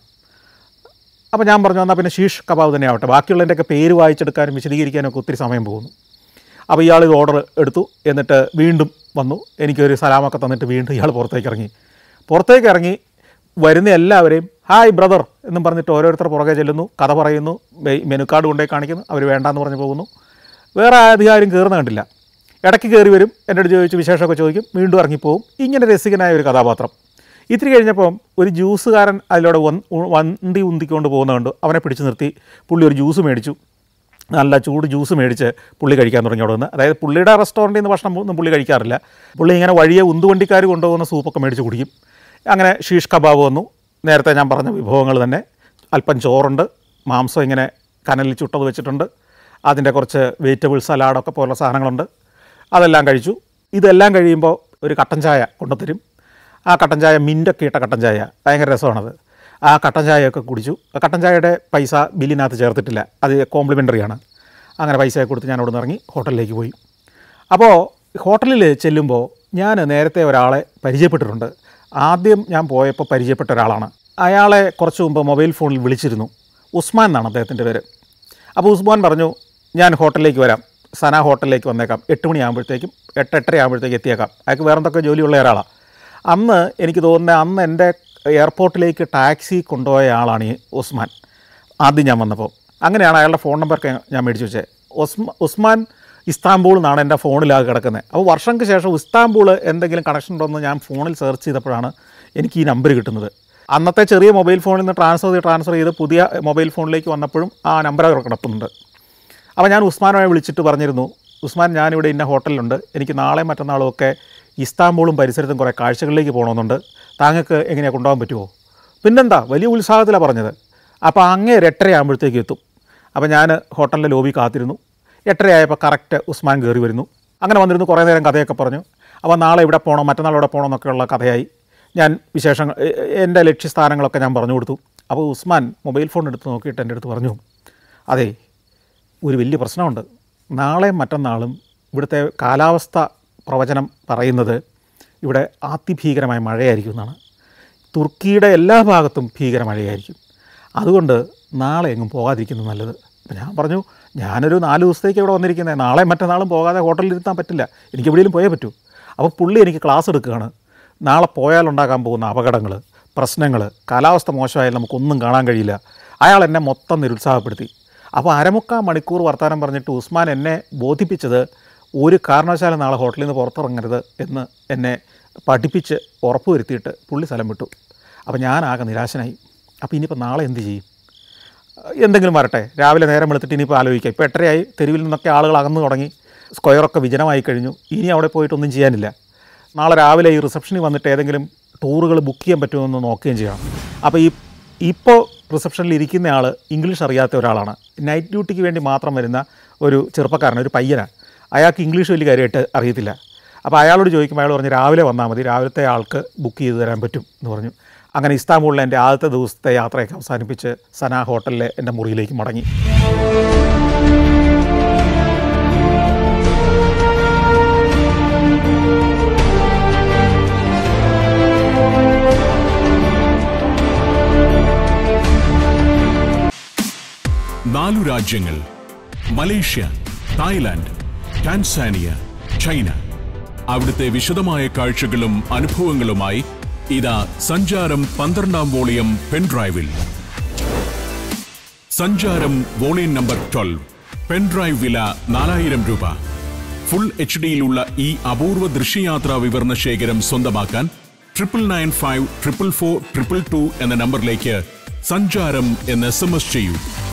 അപ്പോൾ ഞാൻ പറഞ്ഞു എന്നാൽ പിന്നെ ഷീഷ് കബാബ് തന്നെ ആവട്ടെ ബാക്കിയുള്ളതിൻ്റെയൊക്കെ പേര് വായിച്ചെടുക്കാനും വിശദീകരിക്കാനും ഒക്കെ ഒത്തിരി സമയം പോകുന്നു അപ്പോൾ ഇയാൾ ഇത് ഓർഡർ എടുത്തു എന്നിട്ട് വീണ്ടും വന്നു എനിക്കൊരു സലാമൊക്കെ തന്നിട്ട് വീണ്ടും ഇയാൾ പുറത്തേക്ക് ഇറങ്ങി പുറത്തേക്ക് ഇറങ്ങി വരുന്ന എല്ലാവരെയും ഹായ് ബ്രദർ എന്നും പറഞ്ഞിട്ട് ഓരോരുത്തർ പുറകെ ചെല്ലുന്നു കഥ പറയുന്നു മെ- മെനു കാർഡ് കൊണ്ടേ കാണിക്കുന്നു അവർ വേണ്ടാന്ന് പറഞ്ഞ് പോകുന്നു വേറെ അധികാരം കയറുന്ന കണ്ടില്ല ഇടയ്ക്ക് കയറി വരും എൻ്റെ അടുത്ത് ചോദിച്ച് വിശേഷമൊക്കെ ചോദിക്കും വീണ്ടും ഇറങ്ങിപ്പോവും ഇങ്ങനെ രസികനായ ഒരു കഥാപാത്രം ഇത്തിരി കഴിഞ്ഞപ്പം ഒരു ജ്യൂസുകാരൻ അതിലൂടെ വന്ന് ഉ- വണ്ടി ഉന്തിക്കൊണ്ട് പോകുന്ന കണ്ടു അവനെ പിടിച്ചു നിർത്തി പുള്ളി ഒരു ജ്യൂസ് മേടിച്ചു നല്ല ചൂട് ജ്യൂസ് മേടിച്ച് പുള്ളി കഴിക്കാൻ തുടങ്ങി അവിടെ നിന്ന് അതായത് പുള്ളിയുടെ റെസ്റ്റോറൻറ്റിൽ നിന്ന് ഭക്ഷണം ഒന്നും പുള്ളി കഴിക്കാറില്ല പുള്ളി ഇങ്ങനെ വഴിയെ ഉന്തുവണ്ടിക്കാർ കൊണ്ടുപോകുന്ന സൂപ്പൊക്കെ മേടിച്ച് കുടിക്കും അങ്ങനെ ഷീഷ് കബാബ് വന്നു നേരത്തെ ഞാൻ പറഞ്ഞ വിഭവങ്ങൾ തന്നെ അല്പം ചോറുണ്ട് മാംസം ഇങ്ങനെ കനലിൽ ചുട്ടത് വെച്ചിട്ടുണ്ട് അതിൻ്റെ കുറച്ച് വെജിറ്റബിൾ സലാഡൊക്കെ പോലുള്ള സാധനങ്ങളുണ്ട് അതെല്ലാം കഴിച്ചു ഇതെല്ലാം കഴിയുമ്പോൾ ഒരു കട്ടൻ ചായ കൊണ്ടുത്തരും ആ കട്ടൻ ചായ മിൻ്റൊക്കെ ഇട്ട കട്ടൻ ചായ ഭയങ്കര രസമാണത് ആ കട്ടൻ ചായയൊക്കെ കുടിച്ചു ആ കട്ടൻ ചായയുടെ പൈസ ബില്ലിനകത്ത് ചേർത്തിട്ടില്ല അത് കോംപ്ലിമെൻ്ററി ആണ് അങ്ങനെ പൈസയൊക്കെ കൊടുത്ത് ഞാൻ അവിടെ നിന്ന് ഇറങ്ങി ഹോട്ടലിലേക്ക് പോയി അപ്പോൾ ഹോട്ടലിൽ ചെല്ലുമ്പോൾ ഞാൻ നേരത്തെ ഒരാളെ പരിചയപ്പെട്ടിട്ടുണ്ട് ആദ്യം ഞാൻ പോയപ്പോൾ പരിചയപ്പെട്ട ഒരാളാണ് അയാളെ കുറച്ച് മുമ്പ് മൊബൈൽ ഫോണിൽ വിളിച്ചിരുന്നു ഉസ്മാൻ എന്നാണ് അദ്ദേഹത്തിൻ്റെ പേര് അപ്പോൾ ഉസ്മാൻ പറഞ്ഞു ഞാൻ ഹോട്ടലിലേക്ക് വരാം സന ഹോട്ടലിലേക്ക് വന്നേക്കാം എട്ട് മണിയാകുമ്പോഴത്തേക്കും എട്ട് എട്ടര ആകുമ്പോഴത്തേക്ക് എത്തിയേക്കാം അയാൾക്ക് വേറെ എന്തൊക്കെ ജോലിയുള്ള ഒരാളാണ് അന്ന് എനിക്ക് തോന്നുന്നത് അന്ന് എൻ്റെ എയർപോർട്ടിലേക്ക് ടാക്സി കൊണ്ടുപോയ ആളാണ് ഈ ഉസ്മാൻ ആദ്യം ഞാൻ വന്നപ്പോൾ അങ്ങനെയാണ് അയാളുടെ ഫോൺ നമ്പറൊക്കെ ഞാൻ മേടിച്ച് വെച്ചത് ഉസ്മ ഉസ്മാൻ ഇസ്താംബൂൾ എന്നാണ് എൻ്റെ ഫോണിലാകെ കിടക്കുന്നത് അപ്പോൾ വർഷങ്ങൾക്ക് ശേഷം ഇസ്താംബൂൾ എന്തെങ്കിലും കണക്ഷൻ ഉണ്ടോ എന്ന് ഞാൻ ഫോണിൽ സെർച്ച് ചെയ്തപ്പോഴാണ് എനിക്ക് ഈ നമ്പർ കിട്ടുന്നത് അന്നത്തെ ചെറിയ മൊബൈൽ ഫോണിൽ നിന്ന് ട്രാൻസ്ഫർ ചെയ്ത് ട്രാൻസ്ഫർ ചെയ്ത് പുതിയ മൊബൈൽ ഫോണിലേക്ക് വന്നപ്പോഴും ആ നമ്പർ അവിടെ കിടപ്പുന്നുണ്ട് അപ്പോൾ ഞാൻ ഉസ്മാനുമായി വിളിച്ചിട്ട് പറഞ്ഞിരുന്നു ഉസ്മാൻ ഞാനിവിടെ ഇന്ന ഹോട്ടലിലുണ്ട് എനിക്ക് നാളെ മറ്റന്നാളും ഒക്കെ ഇസ്താംബൂളും പരിസരത്തും കുറേ കാഴ്ചകളിലേക്ക് പോകണമെന്നുണ്ട് താങ്കൾക്ക് എങ്ങനെയാണ് കൊണ്ടുപോകാൻ പറ്റുമോ പിന്നെന്താ വലിയ ഉത്സാഹത്തിലാണ് പറഞ്ഞത് അപ്പോൾ അങ്ങേ ഒരു എട്ടര ആകുമ്പോഴത്തേക്ക് എത്തും അപ്പോൾ ഞാൻ ഹോട്ടലിൻ്റെ ലോബി കാത്തിരുന്നു എട്ടരയായപ്പോൾ കറക്റ്റ് ഉസ്മാൻ കയറി വരുന്നു അങ്ങനെ വന്നിരുന്നു കുറേ നേരം കഥയൊക്കെ പറഞ്ഞു അപ്പോൾ നാളെ ഇവിടെ പോകണം മറ്റന്നാൾ ഇവിടെ പോകണം എന്നൊക്കെയുള്ള കഥയായി ഞാൻ വിശേഷങ്ങൾ എ- എ- എൻ്റെ ലക്ഷ്യസ്ഥാനങ്ങളൊക്കെ ഞാൻ പറഞ്ഞു കൊടുത്തു അപ്പോൾ ഉസ്മാൻ മൊബൈൽ ഫോൺ എടുത്ത് നോക്കിയിട്ട് എൻ്റെ അടുത്ത് പറഞ്ഞു അതെ ഒരു വലിയ പ്രശ്നമുണ്ട് നാളെയും മറ്റന്നാളും ഇവിടുത്തെ കാലാവസ്ഥ പ്രവചനം പറയുന്നത് ഇവിടെ അതിഭീകരമായ മഴയായിരിക്കും എന്നാണ് തുർക്കിയുടെ എല്ലാ ഭാഗത്തും ഭീകര മഴയായിരിക്കും അതുകൊണ്ട് നാളെ എങ്ങും പോകാതിരിക്കുന്നത് നല്ലത് അപ്പം ഞാൻ പറഞ്ഞു ഞാനൊരു നാല് ദിവസത്തേക്ക് ഇവിടെ വന്നിരിക്കുന്നത് നാളെ മറ്റന്നാളും പോകാതെ ഹോട്ടലിൽ ഇരുത്താൻ പറ്റില്ല എനിക്ക് എവിടെയെങ്കിലും പോയേ പറ്റൂ അപ്പോൾ പുള്ളി എനിക്ക് ക്ലാസ് എടുക്കുകയാണ് നാളെ പോയാലുണ്ടാകാൻ പോകുന്ന അപകടങ്ങൾ പ്രശ്നങ്ങൾ കാലാവസ്ഥ മോശമായാൽ നമുക്കൊന്നും കാണാൻ കഴിയില്ല അയാൾ എന്നെ മൊത്തം നിരുത്സാഹപ്പെടുത്തി അപ്പോൾ അരമുക്കാൽ മണിക്കൂർ വർത്തമാനം പറഞ്ഞിട്ട് ഉസ്മാൻ എന്നെ ബോധിപ്പിച്ചത് ഒരു കാരണവശാലും നാളെ ഹോട്ടലിൽ നിന്ന് പുറത്തിറങ്ങരുത് എന്ന് എന്നെ പഠിപ്പിച്ച് ഉറപ്പ് വരുത്തിയിട്ട് പുള്ളി സ്ഥലം വിട്ടു അപ്പോൾ ഞാനാകെ നിരാശനായി അപ്പോൾ ഇനിയിപ്പോൾ നാളെ എന്ത് ചെയ്യും എന്തെങ്കിലും വരട്ടെ രാവിലെ നേരം വെളുത്തിട്ട് ഇനിയിപ്പോൾ ആലോചിക്കാം ഇപ്പോൾ എട്ടരയായി തെരുവിൽ നിന്നൊക്കെ ആളുകൾ അകന്നു തുടങ്ങി സ്ക്വയറൊക്കെ വിജനമായി കഴിഞ്ഞു ഇനി അവിടെ പോയിട്ടൊന്നും ചെയ്യാനില്ല നാളെ രാവിലെ ഈ റിസപ്ഷനിൽ വന്നിട്ട് ഏതെങ്കിലും ടൂറുകൾ ബുക്ക് ചെയ്യാൻ പറ്റുമോ എന്ന് നോക്കുകയും ചെയ്യണം അപ്പോൾ ഈ ഇപ്പോൾ റിസപ്ഷനിൽ ഇരിക്കുന്ന ആൾ ഇംഗ്ലീഷ് അറിയാത്ത ഒരാളാണ് നൈറ്റ് ഡ്യൂട്ടിക്ക് വേണ്ടി മാത്രം വരുന്ന ഒരു ചെറുപ്പക്കാരൻ ഒരു പയ്യനാണ് അയാൾക്ക് ഇംഗ്ലീഷ് വലിയ കാര്യമായിട്ട് അറിയത്തില്ല അപ്പോൾ അയാളോട് ചോദിക്കുമ്പോൾ അയാൾ പറഞ്ഞു രാവിലെ വന്നാൽ മതി രാവിലത്തെ ആൾക്ക് ബുക്ക് ചെയ്ത് തരാൻ പറ്റും എന്ന് പറഞ്ഞു അങ്ങനെ ഇസ്താംബൂളിലെ എൻ്റെ ആദ്യത്തെ ദിവസത്തെ യാത്രയൊക്കെ അവസാനിപ്പിച്ച് സന ഹോട്ടലിലെ എൻ്റെ മുറിയിലേക്ക് മടങ്ങി നാലു രാജ്യങ്ങൾ മലേഷ്യ തായ്ലാന്റ് ടാൻസാനിയ ചൈന അവിടുത്തെ വിശദമായ കാഴ്ചകളും അനുഭവങ്ങളുമായി ഇതാ സഞ്ചാരം പന്ത്രണ്ടാം വോളിയം പെൻഡ്രൈവിൽ സഞ്ചാരം വോളിയം നമ്പർ ട്വൽവ് പെൻഡ്രൈവ് വില നാലായിരം രൂപ ഫുൾ എച്ച് ഡിയിലുള്ള ഈ അപൂർവ ദൃശ്യയാത്രാ വിവരണ ശേഖരം സ്വന്തമാക്കാൻ triple nine five triple four triple two എന്ന നമ്പറിലേക്ക് സഞ്ചാരം എന്ന് എസ് എം എസ് ചെയ്യൂ